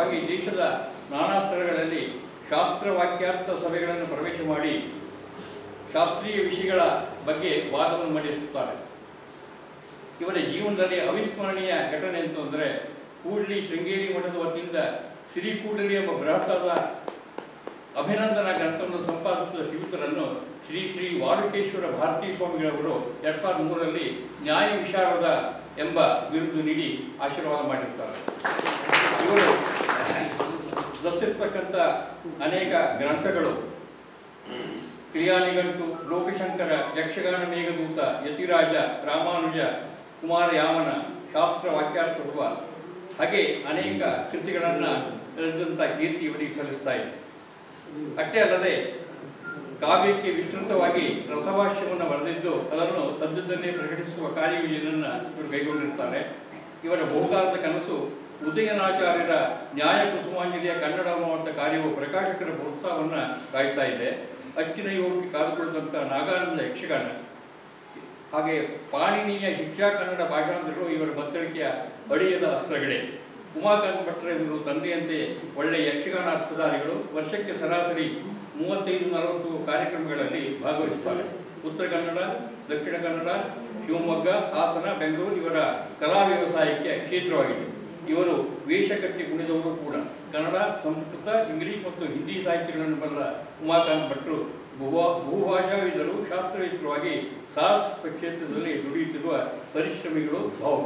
ವಿಶೇಷವಾಗಿ ದೇಶದ ನಾನಾ ಸ್ಥಳಗಳಲ್ಲಿ ಶಾಸ್ತ್ರ ವಾಕ್ಯಾರ್ಥ ಸಭೆಗಳನ್ನು ಪ್ರವೇಶ ಮಾಡಿ ಶಾಸ್ತ್ರೀಯ ವಿಷಯಗಳ ಬಗ್ಗೆ ವಾದವನ್ನು ಮಂಡಿಸುತ್ತಾರೆ ಇವರ ಜೀವನದಲ್ಲಿ ಅವಿಸ್ಮರಣೀಯ ಘಟನೆ ಅಂತಂದರೆ ಕೂಡ್ಲಿ ಶೃಂಗೇರಿ ಮಠದ ವತಿಯಿಂದ ಶ್ರೀ ಕೂಡಲಿ ಎಂಬ ಬೃಹತ್ತಾದ ಅಭಿನಂದನಾ ಗ್ರಂಥವನ್ನು ಸಂಪಾದಿಸಿದ ಶ್ರೀಯುತರನ್ನು ಶ್ರೀ ಶ್ರೀ ವಾಲುಕೇಶ್ವರ ಭಾರತೀ ಸ್ವಾಮಿಗಳವರು ಎರಡು ಸಾವಿರದ ಮೂರರಲ್ಲಿ ನ್ಯಾಯ ವಿಶಾರದ ಎಂಬ ಬಿರುದು ನೀಡಿ ಆಶೀರ್ವಾದ ಮಾಡಿರ್ತಾರೆ ಇವರು ರಚಿರ್ತಕ್ಕಂಥ ಅನೇಕ ಗ್ರಂಥಗಳು ಕ್ರಿಯಾನಿಗಂಟು ಲೋಕಶಂಕರ ಯಕ್ಷಗಾನ ಮೇಘದೂತ ಯತಿರಾಜ ರಾಮಾನುಜ ಕುಮಾರಯಾಮನ ಶಾಸ್ತ್ರ ವಾಕ್ಯಾರ್ಥ ರೂಪ ಹಾಗೆ ಅನೇಕ ಕೃತಿಗಳನ್ನು ಬರೆದಂಥ ಕೀರ್ತಿ ಇವರಿಗೆ ಸಲ್ಲಿಸ್ತಾ ಇದೆ ಅಷ್ಟೇ ಅಲ್ಲದೆ ಕಾವ್ಯಕ್ಕೆ ವಿಸ್ತೃತವಾಗಿ ರಸಭಾಷ್ಯವನ್ನು ಬರೆದಿದ್ದು ಅದನ್ನು ಸದ್ಯದಲ್ಲೇ ಪ್ರಕಟಿಸುವ ಕಾರ್ಯಯೋಜನೆಯನ್ನು ಇವರು ಕೈಗೊಂಡಿರ್ತಾರೆ ಇವರ ಬಹುಕಾಲದ ಕನಸು ಉದಯನಾಚಾರ್ಯರ ನ್ಯಾಯ ಕುಸುಮಾಂಜಲಿಯ ಕನ್ನಡ ಅನ್ನುವಂಥ ಕಾರ್ಯವು ಪ್ರಕಾಶಕರ ಪ್ರೋತ್ಸಾಹವನ್ನು ಕಾಯ್ತಾ ಇದೆ ಅಚ್ಚಿನ ಯೋಗಕ್ಕೆ ಕಾದುಕೊಳ್ಳದಂಥ ನಾಗಾನಂದ ಯಕ್ಷಗಾನ ಹಾಗೆ ಪಾಣಿನಿಯ ಶಿಕ್ಷಾ ಕನ್ನಡ ಭಾಷಾಂತರಗಳು ಇವರ ಬತ್ತಳಿಕೆಯ ಅಳಿಯದ ಅಸ್ತ್ರಗಳೇ ಉಮಾಕಾಂತ್ ಭಟ್ರ ಇವರು ತಂದೆಯಂತೆ ಒಳ್ಳೆಯ ಯಕ್ಷಗಾನ ಅರ್ಥಧಾರಿಗಳು ವರ್ಷಕ್ಕೆ ಸರಾಸರಿ ಮೂವತ್ತೈದು ನಲವತ್ತು ಕಾರ್ಯಕ್ರಮಗಳಲ್ಲಿ ಭಾಗವಹಿಸುತ್ತಾರೆ ಉತ್ತರ ಕನ್ನಡ ದಕ್ಷಿಣ ಕನ್ನಡ ಶಿವಮೊಗ್ಗ ಹಾಸನ ಬೆಂಗಳೂರು ಇವರ ಕಲಾ ವ್ಯವಸಾಯಕ್ಕೆ ಕ್ಷೇತ್ರವಾಗಿದೆ ಇವರು ವೇಷ ಕಟ್ಟಿ ಕುಣಿದವರು ಕೂಡ ಕನ್ನಡ ಸಂಸ್ಕೃತ ಇಂಗ್ಲಿಷ್ ಮತ್ತು ಹಿಂದಿ ಸಾಹಿತ್ಯಗಳನ್ನು ಬಲ್ಲ ಉಮಾಕಾಂತ್ ಭಟ್ರು ಭೂಭಾ ಭೂಭಾಷಾವಿದರು ಶಾಸ್ತ್ರವೇತ್ತರವಾಗಿ ಸಾಹಸ ಕ್ಷೇತ್ರದಲ್ಲಿ ದುಡಿಯುತ್ತಿರುವ ಪರಿಶ್ರಮಿಗಳು ಹೌದು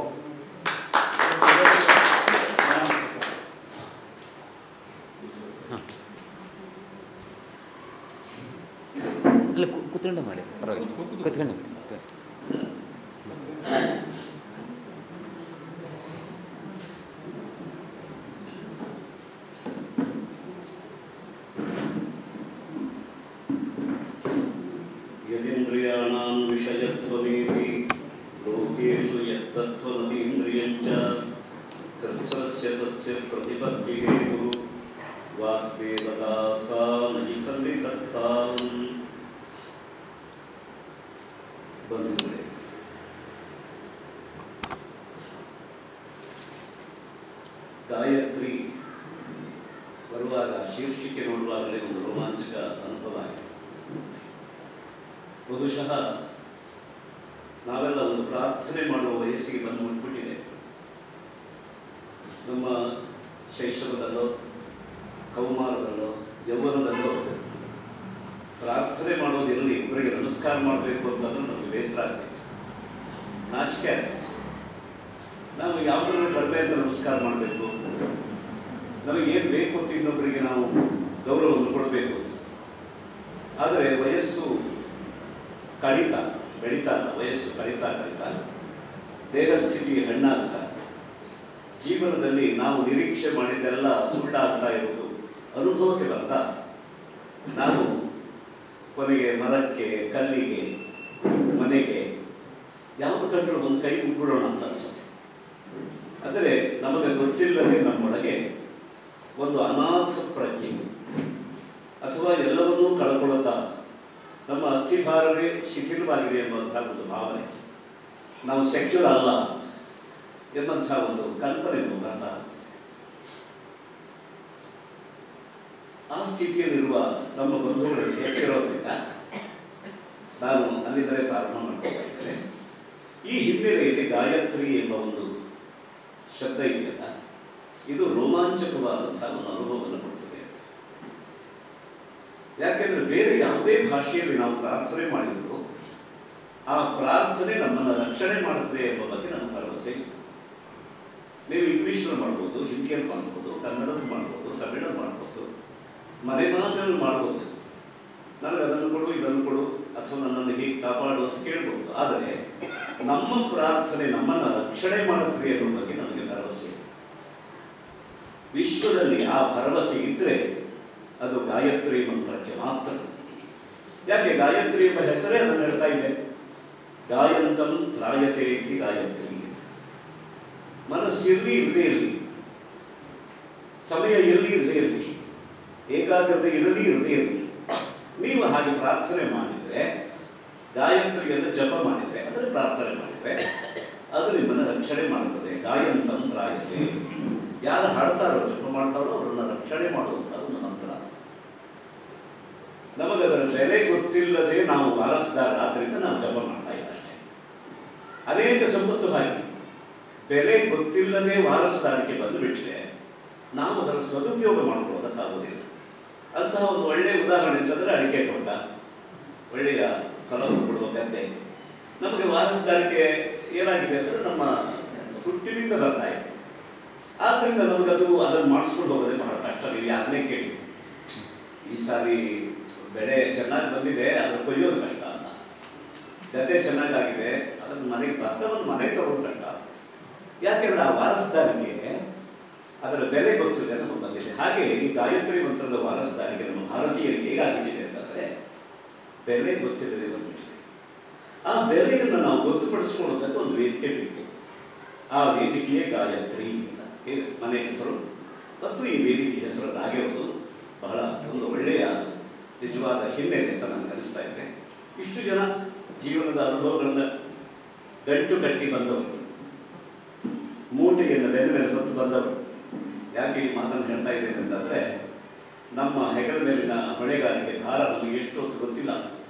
ಅಲ್ಲ ಕು- ಕೂತ್ಕೊಂಡೆ ಮಾಡಿ ಪರವಾಗಿಲ್ಲ ಕೂತ್ಕೊಂಡೆ ಮಾಡಿ यदिन्द्रियाणां विषयत्वमेति लोकेषु यत्तत्त्वमतीन्द्रियं च कृत्स्नस्य तस्य प्रतिपत्तिहेतुः वाग्देवता सा मयि सन्निधत्ताम् ಬಂಧುಗಳೇ ಗಾಯತ್ರಿ ಬರುವಾಗ ಶೀರ್ಷಿಕೆ ನೋಡುವಾಗಲೇ ಒಂದು ರೋಮಾಂಚಕ ಅನುಭವ ಆಗಿದೆ ಬಹುಶಃ ನಾವೆಲ್ಲ ಒಂದು ಪ್ರಾರ್ಥನೆ ಮಾಡುವ ವಯಸ್ಸಿಗೆ ಬಂದು ಮುಟ್ಬಿಟ್ಟಿದೆ ನಮ್ಮ ಶೈಶವದಲ್ಲೋ ಕೌಮಾರದಲ್ಲೋ ಯೌವನದಲ್ಲೋ ಪ್ರಾರ್ಥನೆ ಮಾಡೋದಿರಲಿ ಇಬ್ಬರಿಗೆ ನಮಸ್ಕಾರ ಮಾಡಬೇಕು ಅಂತಂದ್ರೆ ನಮಗೆ ಬೇಸರ ಆಗ್ತಿತ್ತು ನಾಚಿಕೆ ಆಗ್ತಿತ್ತು ನಾವು ಯಾವುದನ್ನು ಕಡಿಮೆ ಅಂತ ನಮಸ್ಕಾರ ಮಾಡಬೇಕು ನಮಗೆ ಏನು ಬೇಕು ಅಂತ ಇನ್ನೊಬ್ಬರಿಗೆ ನಾವು ಗೌರವವನ್ನು ಕೊಡಬೇಕು ಆದರೆ ವಯಸ್ಸು ಕಡಿತ ಬೆಳೀತಾ ಇಲ್ಲ ವಯಸ್ಸು ಕಡಿತಾ ಕಡಿತಾ ದೇಹ ಸ್ಥಿತಿ ಹಣ್ಣಾಗ್ತಾ ಜೀವನದಲ್ಲಿ ನಾವು ನಿರೀಕ್ಷೆ ಮಾಡಿದ್ದೆಲ್ಲ ಸುಳ್ಳಾಗ್ತಾ ಇರುವುದು ಅನುಭವಕ್ಕೆ ಬರ್ತಾ ನಾವು ಕೊನೆಗೆ ಮರಕ್ಕೆ ಕಲ್ಲಿಗೆ ಮನೆಗೆ ಯಾವುದು ಕಂಡ್ರು ಒಂದು ಕೈ ಮುಗ್ಬಿಡೋಣ ಅಂತ ಅನ್ಸುತ್ತೆ ಅಂದರೆ ನಮಗೆ ಗೊತ್ತಿಲ್ಲದೆ ನಮ್ಮೊಳಗೆ ಒಂದು ಅನಾಥ ಪ್ರಜ್ಞೆ ಅಥವಾ ಎಲ್ಲವನ್ನೂ ಕಳ್ಕೊಳ್ಳುತ್ತಾ ನಮ್ಮ ಅಸ್ಥಿಭಾರವೇ ಶಿಥಿಲವಾಗಿದೆ ಎಂಬಂತಹ ಒಂದು ಭಾವನೆ ನಾವು ಸೆಕ್ಯುಲರ್ ಅಲ್ಲ ಎಂಬಂತಹ ಒಂದು ಕಲ್ಪನೆ ಮುಖಾಂತರ ಆ ಸ್ಥಿತಿಯಲ್ಲಿರುವ ನಮ್ಮ ಬಂಧುಗಳಿಗೆ ಹೆಚ್ಚಿರೋದ್ರಿಂದ ನಾನು ಅಲ್ಲಿಂದಲೇ ಪ್ರಾರಂಭ ಮಾಡ್ತಾ ಇದ್ದೇನೆ ಈ ಹಿನ್ನೆಲೆಯಲ್ಲಿ ಗಾಯತ್ರಿ ಎಂಬ ಒಂದು ಶಬ್ದ ಇದೆಯಲ್ಲ ಇದು ರೋಮಾಂಚಕವಾದಂತಹ ಒಂದು ಅನುಭವವನ್ನು ಕೊಡ್ತದೆ ಯಾಕೆಂದ್ರೆ ಬೇರೆ ಯಾವುದೇ ಭಾಷೆಯಲ್ಲಿ ನಾವು ಪ್ರಾರ್ಥನೆ ಮಾಡಿದ್ರು ಆ ಪ್ರಾರ್ಥನೆ ನಮ್ಮನ್ನು ರಕ್ಷಣೆ ಮಾಡುತ್ತದೆ ಎಂಬ ಬಗ್ಗೆ ನಮ್ಮ ಭರವಸೆ ಇದೆ. ನೀವು ಇಂಗ್ಲಿಷ್ನಲ್ಲಿ ಮಾಡ್ಬೋದು ಹಿಂದಿಯಲ್ಲಿ ಮಾಡ್ಬೋದು ಕನ್ನಡದಲ್ಲಿ ಮಾಡ್ಬೋದು ತಮಿಳಲ್ಲಿ ಮಾಡ್ಬೋದು ಮನೆ ಮಾತಲ್ಲಿ ಮಾಡ್ಬೋದು ನನಗೆ ಅದನ್ನು ಕೊಡು ಇದನ್ನು ಕೊಡು ಅಥವಾ ನನ್ನನ್ನು ಹೀಗೆ ಕಾಪಾಡು ಅಂತ ಕೇಳ್ಬೋದು ಆದರೆ ನಮ್ಮ ಪ್ರಾರ್ಥನೆ ನಮ್ಮನ್ನು ರಕ್ಷಣೆ ಮಾಡುತ್ತದೆ ಎನ್ನುವ ಬಗ್ಗೆ ನಮಗೆ ಭರವಸೆ ಇದೆ. ವಿಶ್ವದಲ್ಲಿ ಆ ಭರವಸೆ ಇದ್ದರೆ ಅದು ಗಾಯತ್ರಿ ಮಂತ್ರಕ್ಕೆ ಮಾತ್ರ ಯಾಕೆ ಗಾಯತ್ರಿ ಎಂಬ ಹೆಸರೇ ಅದನ್ನು ಹೇಳ್ತಾ ಇದೆ ಗಾಯಂತಂ ತ್ರಾಯತೆ ಇತಿ ಗಾಯತ್ರಿ ಮನಸ್ಸಿರಲಿ ಇರದೇ ಇರಲಿ ಸಮಯ ಇರಲಿ ಇರದೇ ಇರಲಿ ಏಕಾಗ್ರತೆ ಇರಲಿ ಇರದೇ ಇರಲಿ ನೀವು ಹಾಗೆ ಪ್ರಾರ್ಥನೆ ಮಾಡಿದರೆ ಗಾಯತ್ರಿಯನ್ನು ಜಪ ಮಾಡಿದರೆ ಅಂದರೆ ಪ್ರಾರ್ಥನೆ ಮಾಡಿದರೆ ಅದು ನಿಮ್ಮನ್ನು ರಕ್ಷಣೆ ಮಾಡುತ್ತದೆ ಗಾಯಂತಂ ತ್ರಾಯತೆ ಯಾರು ಹಾಡ್ತಾರೋ ಜಪ ಮಾಡ್ತಾರೋ ಅವರನ್ನ ರಕ್ಷಣೆ ಮಾಡುವಂಥ ಒಂದು ಮಂತ್ರ ನಮಗದರ ಬೆಲೆ ಗೊತ್ತಿಲ್ಲದೆ ನಾವು ವಾರಸ್ದಾರರಾದ್ರಿಂದ ನಾವು ಜಪ ಮಾಡ್ತಾ ಇಲ್ಲ ಅಷ್ಟೇ ಅನೇಕ ಸಂಪತ್ತು ಹಾಗೆ ಬೆಲೆ ಗೊತ್ತಿಲ್ಲದೆ ವಾರಸುದಾರಿಕೆ ಬಂದುಬಿಟ್ರೆ ನಾವು ಅದರ ಸದುಪಯೋಗ ಮಾಡಿಕೊಳ್ಳೋದಕ್ಕಾಗೋದಿಲ್ಲ ಅಂತಹ ಒಂದು ಒಳ್ಳೆಯ ಉದಾಹರಣೆ ಅಂತಂದರೆ ಅಡಿಕೆ ತೋಟ ಒಳ್ಳೆಯ ಫಲವನ್ನು ಕೊಡುವ ಗದ್ದೆ ನಮಗೆ ವಾರಸುದಾರಿಕೆ ಏನಾಗಿದೆ ಅಂದರೆ ನಮ್ಮ ಹುಟ್ಟಿನಿಂದ ಬರ್ತಾ ಇದೆ ಆದ್ದರಿಂದ ನಮಗದು ಅದನ್ನು ಮಾಡಿಸ್ಕೊಂಡು ಹೋಗೋದೇ ಬಹಳ ಕಷ್ಟ ನೀವು ಯಾರನ್ನೇ ಕೇಳಿ ಈ ಸಾರಿ ಬೆಳೆ ಚೆನ್ನಾಗಿ ಬಂದಿದೆ ಅದನ್ನು ಕೊಯ್ಯೋದು ಕಷ್ಟ ಅಂತ ಗದ್ದೆ ಚೆನ್ನಾಗಾಗಿದೆ ಅದನ್ನು ಮನೆಗೆ ಭತ್ತವನ್ನು ಮನೆಗೆ ತಗೊಳ್ಳೋದು ಕಷ್ಟ ಯಾಕೆಂದ್ರೆ ಆ ವಾರಸುದಾರಿಕೆ ಅದರ ಬೆಲೆ ಗೊತ್ತಿದೆ ನಮಗೆ ಬಂದಿದೆ ಹಾಗೆ ಈ ಗಾಯತ್ರಿ ಮಂತ್ರದ ವಾರಸುದಾರಿಕೆ ನಮ್ಮ ಭಾರತೀಯರಿಗೆ ಹೇಗಾಗಿದೆ ಅಂತಂದ್ರೆ ಬೆಲೆ ಗೊತ್ತಿಲ್ಲದೆ ಬಂದ್ಬಿಟ್ಟಿದೆ ಆ ಬೆಲೆಯನ್ನು ನಾವು ಗೊತ್ತುಪಡಿಸ್ಕೊಳ್ಳೋದಕ್ಕೆ ಒಂದು ವೇದಿಕೆ ಬೇಕು ಆ ವೇದಿಕೆಯೇ ಗಾಯತ್ರಿ ಅಂತ ಇದು ಮನೆ ಹೆಸರು ಮತ್ತು ಈ ವೇದಿಕೆ ಹೆಸರನ್ನಾಗಿರೋದು ಬಹಳ ಒಂದು ಒಳ್ಳೆಯ ನಿಜವಾದ ಹಿನ್ನೆಲೆ ಅಂತ ನನಗೆ ಅನಿಸ್ತಾ ಇದೆ ಇಷ್ಟು ಜನ ಜೀವನದ ಅನುಭವಗಳನ್ನ ಗಂಟು ಕಟ್ಟಿ ಬಂದವರು ಮೂಟೆಯನ್ನು ಬೆನ್ನ ಮೇಲೆ ಹೊತ್ತು ಬಂದವರು ಯಾಕೆ ಈ ಮಾತನ್ನು ಹೇಳ್ತಾ ಇದ್ದೇನೆ ಅಂತಂದ್ರೆ ನಮ್ಮ ಹೆಗಲ ಮೇಲಿನ ಹೊಣೆಗಾರಿಕೆ ಭಾರ ನಮಗೆ ಎಷ್ಟು ಹೊತ್ತು ಗೊತ್ತಿಲ್ಲ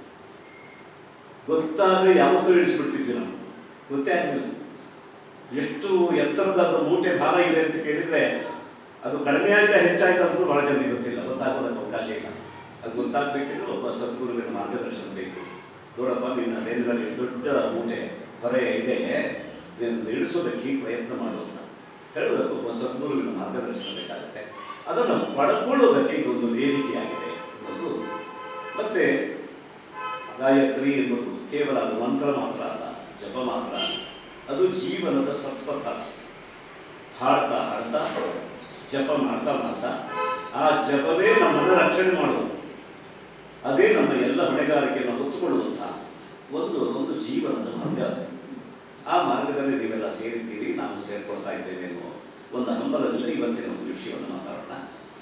ಗೊತ್ತಾದ್ರೆ ಯಾವತ್ತೂ ಇಳಿಸ್ಬಿಡ್ತಿದ್ವಿ ನಾವು ಗೊತ್ತೇ ಆಗಲಿಲ್ಲ ಎಷ್ಟು ಎತ್ತರದ ಅದು ಮೂಟೆ ಭಾರ ಇದೆ ಅಂತ ಕೇಳಿದ್ರೆ ಅದು ಕಡಿಮೆ ಆಯ್ತಾ ಹೆಚ್ಚಾಯ್ತಾ ಅಂತ ಬಹಳ ಜನರಿಗೆ ಗೊತ್ತಿಲ್ಲ ಗೊತ್ತಾಗೋದಕ್ಕೆ ಅವಕಾಶ ಇಲ್ಲ ಅದು ಗೊತ್ತಾಗಬೇಕಿದ್ರೆ ಒಬ್ಬ ಸದ್ಗುರುವಿನ ಮಾರ್ಗದರ್ಶನ ಬೇಕು ನೋಡಪ್ಪ ನಿನ್ನ ರೇಂಜ್ನಲ್ಲಿ ಎಷ್ಟು ದೊಡ್ಡ ಮೂಟೆ ಹೊರೆ ಇದೆ ಇದನ್ನು ಇಳಿಸೋದಕ್ಕೆ ಹೀಗೆ ಪ್ರಯತ್ನ ಮಾಡುವಂತ ಹೇಳೋದಕ್ಕೆ ಒಬ್ಬ ಸದ್ಗುರುವಿನ ಮಾರ್ಗದರ್ಶನ ಬೇಕಾಗುತ್ತೆ ಅದನ್ನು ಪಡ್ಕೊಳ್ಳೋದಕ್ಕೆ ಇದೊಂದು ವೇದಿಕೆಯಾಗಿದೆ ಅನ್ನೋದು ಮತ್ತೆ ಗಾಯತ್ರಿ ಎಂಬುದು ಕೇವಲ ಅದು ಮಂತ್ರ ಮಾತ್ರ ಅಲ್ಲ ಜಪ ಮಾತ್ರ ಅಲ್ಲ ಅದು ಜೀವನದ ಸತ್ಪಥ ಹಾಡ್ತಾ ಹಾಡ್ತಾ ಜಪ ಮಾಡ್ತಾ ಮಾಡ್ತಾ ಆ ಜಪವೇ ನಮ್ಮನ್ನು ರಕ್ಷಣೆ ಮಾಡುವುದು ಅದೇ ನಮ್ಮ ಎಲ್ಲ ಹೊಣೆಗಾರಿಕೆಯನ್ನು ಹೊತ್ತುಕೊಳ್ಳುವಂಥ ಒಂದು ಒಂದು ಜೀವನದ ಮಾರ್ಗ ಅದು ಆ ಮಾರ್ಗದಲ್ಲಿ ನೀವೆಲ್ಲ ಸೇರಿದ್ದೀರಿ ನಾವು ಸೇರ್ಕೊಳ್ತಾ ಇದ್ದೇವೆ ಅನ್ನೋ ಒಂದು ಹಂಬಲದಲ್ಲಿ ಇವತ್ತಿನ ಒಂದು ವಿಷಯವನ್ನು ಮಾತಾಡೋಣ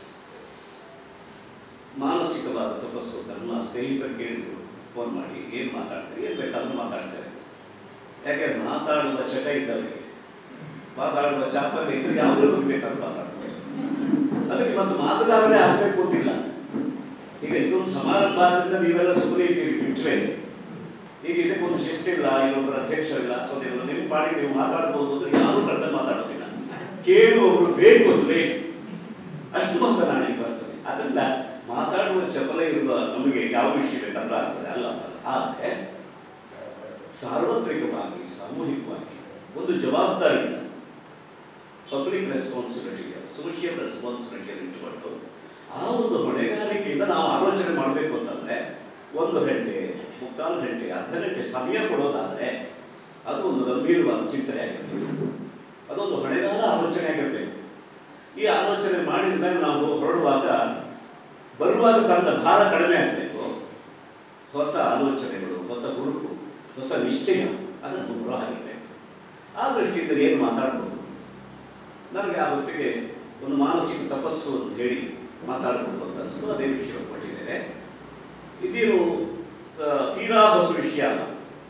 ಮಾನಸಿಕವಾದ ತಪಸ್ಸು ನನ್ನ ಸ್ನೇಹಿತರು ಕೇಳಿದ್ರು ಫೋನ್ ಮಾಡಿ ಏನು ಮಾತಾಡ್ತೀರಿ ಏನು ಬೇಕಾದ್ರೂ ಮಾತಾಡ್ತಾರೆ ಯಾಕೆ ಮಾತಾಡುವ ಚಟ ಇದ್ದವರಿಗೆ ಮಾತಾಡುವ ಚಾಪಲ್ಲಿ ಇದ್ದು ಯಾವುದ್ರ ಬಗ್ಗೆ ಬೇಕಾದ್ರೂ ಮಾತಾಡ್ತಾರೆ ಅದಕ್ಕೆ ಮತ್ತು ಮಾತುಗಾರರೇ ಆಗಬೇಕು ಅಂತಿಲ್ಲ ಈಗ ಇದೊಂದು ಸಮಾರಂಭ ಆದ್ರಿಂದ ನೀವೆಲ್ಲ ಸುಮ್ಮನೆ ಇದ್ದೀರಿ ಬಿಟ್ಟರೆ ಈಗ ಇದಕ್ಕೊಂದು ಶಿಸ್ತಿಲ್ಲ ಇನ್ನೊಬ್ಬರ ಅಧ್ಯಕ್ಷರಿಲ್ಲ ಅಥವಾ ನೀವು ನಿಮ್ಮ ಪಾಡಿ ನೀವು ಮಾತಾಡ್ಬೋದು ಅಂದ್ರೆ ಯಾರು ಕರೆದ ಮಾತಾಡೋದಿಲ್ಲ ಕೇಳುವವರು ಬೇಕು ಅಂದ್ರೆ ಅಷ್ಟು ಮಾತನಾಡಿ ಬರ್ತದೆ ಅದರಿಂದ ಮಾತಾಡುವ ಚಪಲ ಇರುವ ನಮಗೆ ಯಾವ ವಿಷಯ ಬೇಕಂದ್ರೆ ಆಗ್ತದೆ ಅಲ್ಲ ಆದರೆ ಸಾರ್ವತ್ರಿಕವಾಗಿ ಸಾಮೂಹಿಕವಾಗಿ ಒಂದು ಜವಾಬ್ದಾರಿಯಿಂದ ಪಬ್ಲಿಕ್ ರೆಸ್ಪಾನ್ಸಿಬಿಲಿಟಿ ಸೋಷಿಯಲ್ ರೆಸ್ಪಾನ್ಸಿಬಿಲಿಟಿಯನ್ನು ಇಟ್ಟುಕೊಂಡು ಆ ಒಂದು ಹೊಣೆಗಾರಿಕೆಯಿಂದ ನಾವು ಆಲೋಚನೆ ಮಾಡಬೇಕು ಅಂತಂದ್ರೆ ಒಂದು ಗಂಟೆ ಮುಕ್ಕಾಲು ಗಂಟೆ ಅರ್ಧ ಗಂಟೆ ಸಮಯ ಕೊಡೋದಾದ್ರೆ ಅದು ಒಂದು ಗಂಭೀರವಾದ ಚಿಂತನೆ ಆಗಿರಬೇಕು ಅದೊಂದು ಹೊಣೆಗಾರ ಆಲೋಚನೆ ಆಗಿರಬೇಕು ಈ ಆಲೋಚನೆ ಮಾಡಿದ ಮೇಲೆ ನಾವು ಹೊರಡುವಾಗ ಬರುವಾಗ ತಂದ ಭಾರ ಕಡಿಮೆ ಆಗಬೇಕು ಹೊಸ ಆಲೋಚನೆಗಳು ಹೊಸ ಹುಡುಕು ಹೊಸ ನಿಶ್ಚಯ ಅದನ್ನು ಬರೋ ಆಗಿರಬೇಕು ಆ ದೃಷ್ಟಿಯಿಂದ ಏನು ಮಾತಾಡ್ಬೋದು ನನಗೆ ಆ ಹೊತ್ತಿಗೆ ಒಂದು ಮಾನಸಿಕ ತಪಸ್ಸು ಅಂತ ಹೇಳಿ ಮಾತಾಡಬೇಕು ಅಂತ ಅನಿಸ್ತು ಅದೇ ವಿಷಯವನ್ನು ಕೊಟ್ಟಿದ್ದೇನೆ ಇದೇನು ಆ, ತೀರಾ ಹೊಸ ವಿಷಯ ಅಲ್ಲ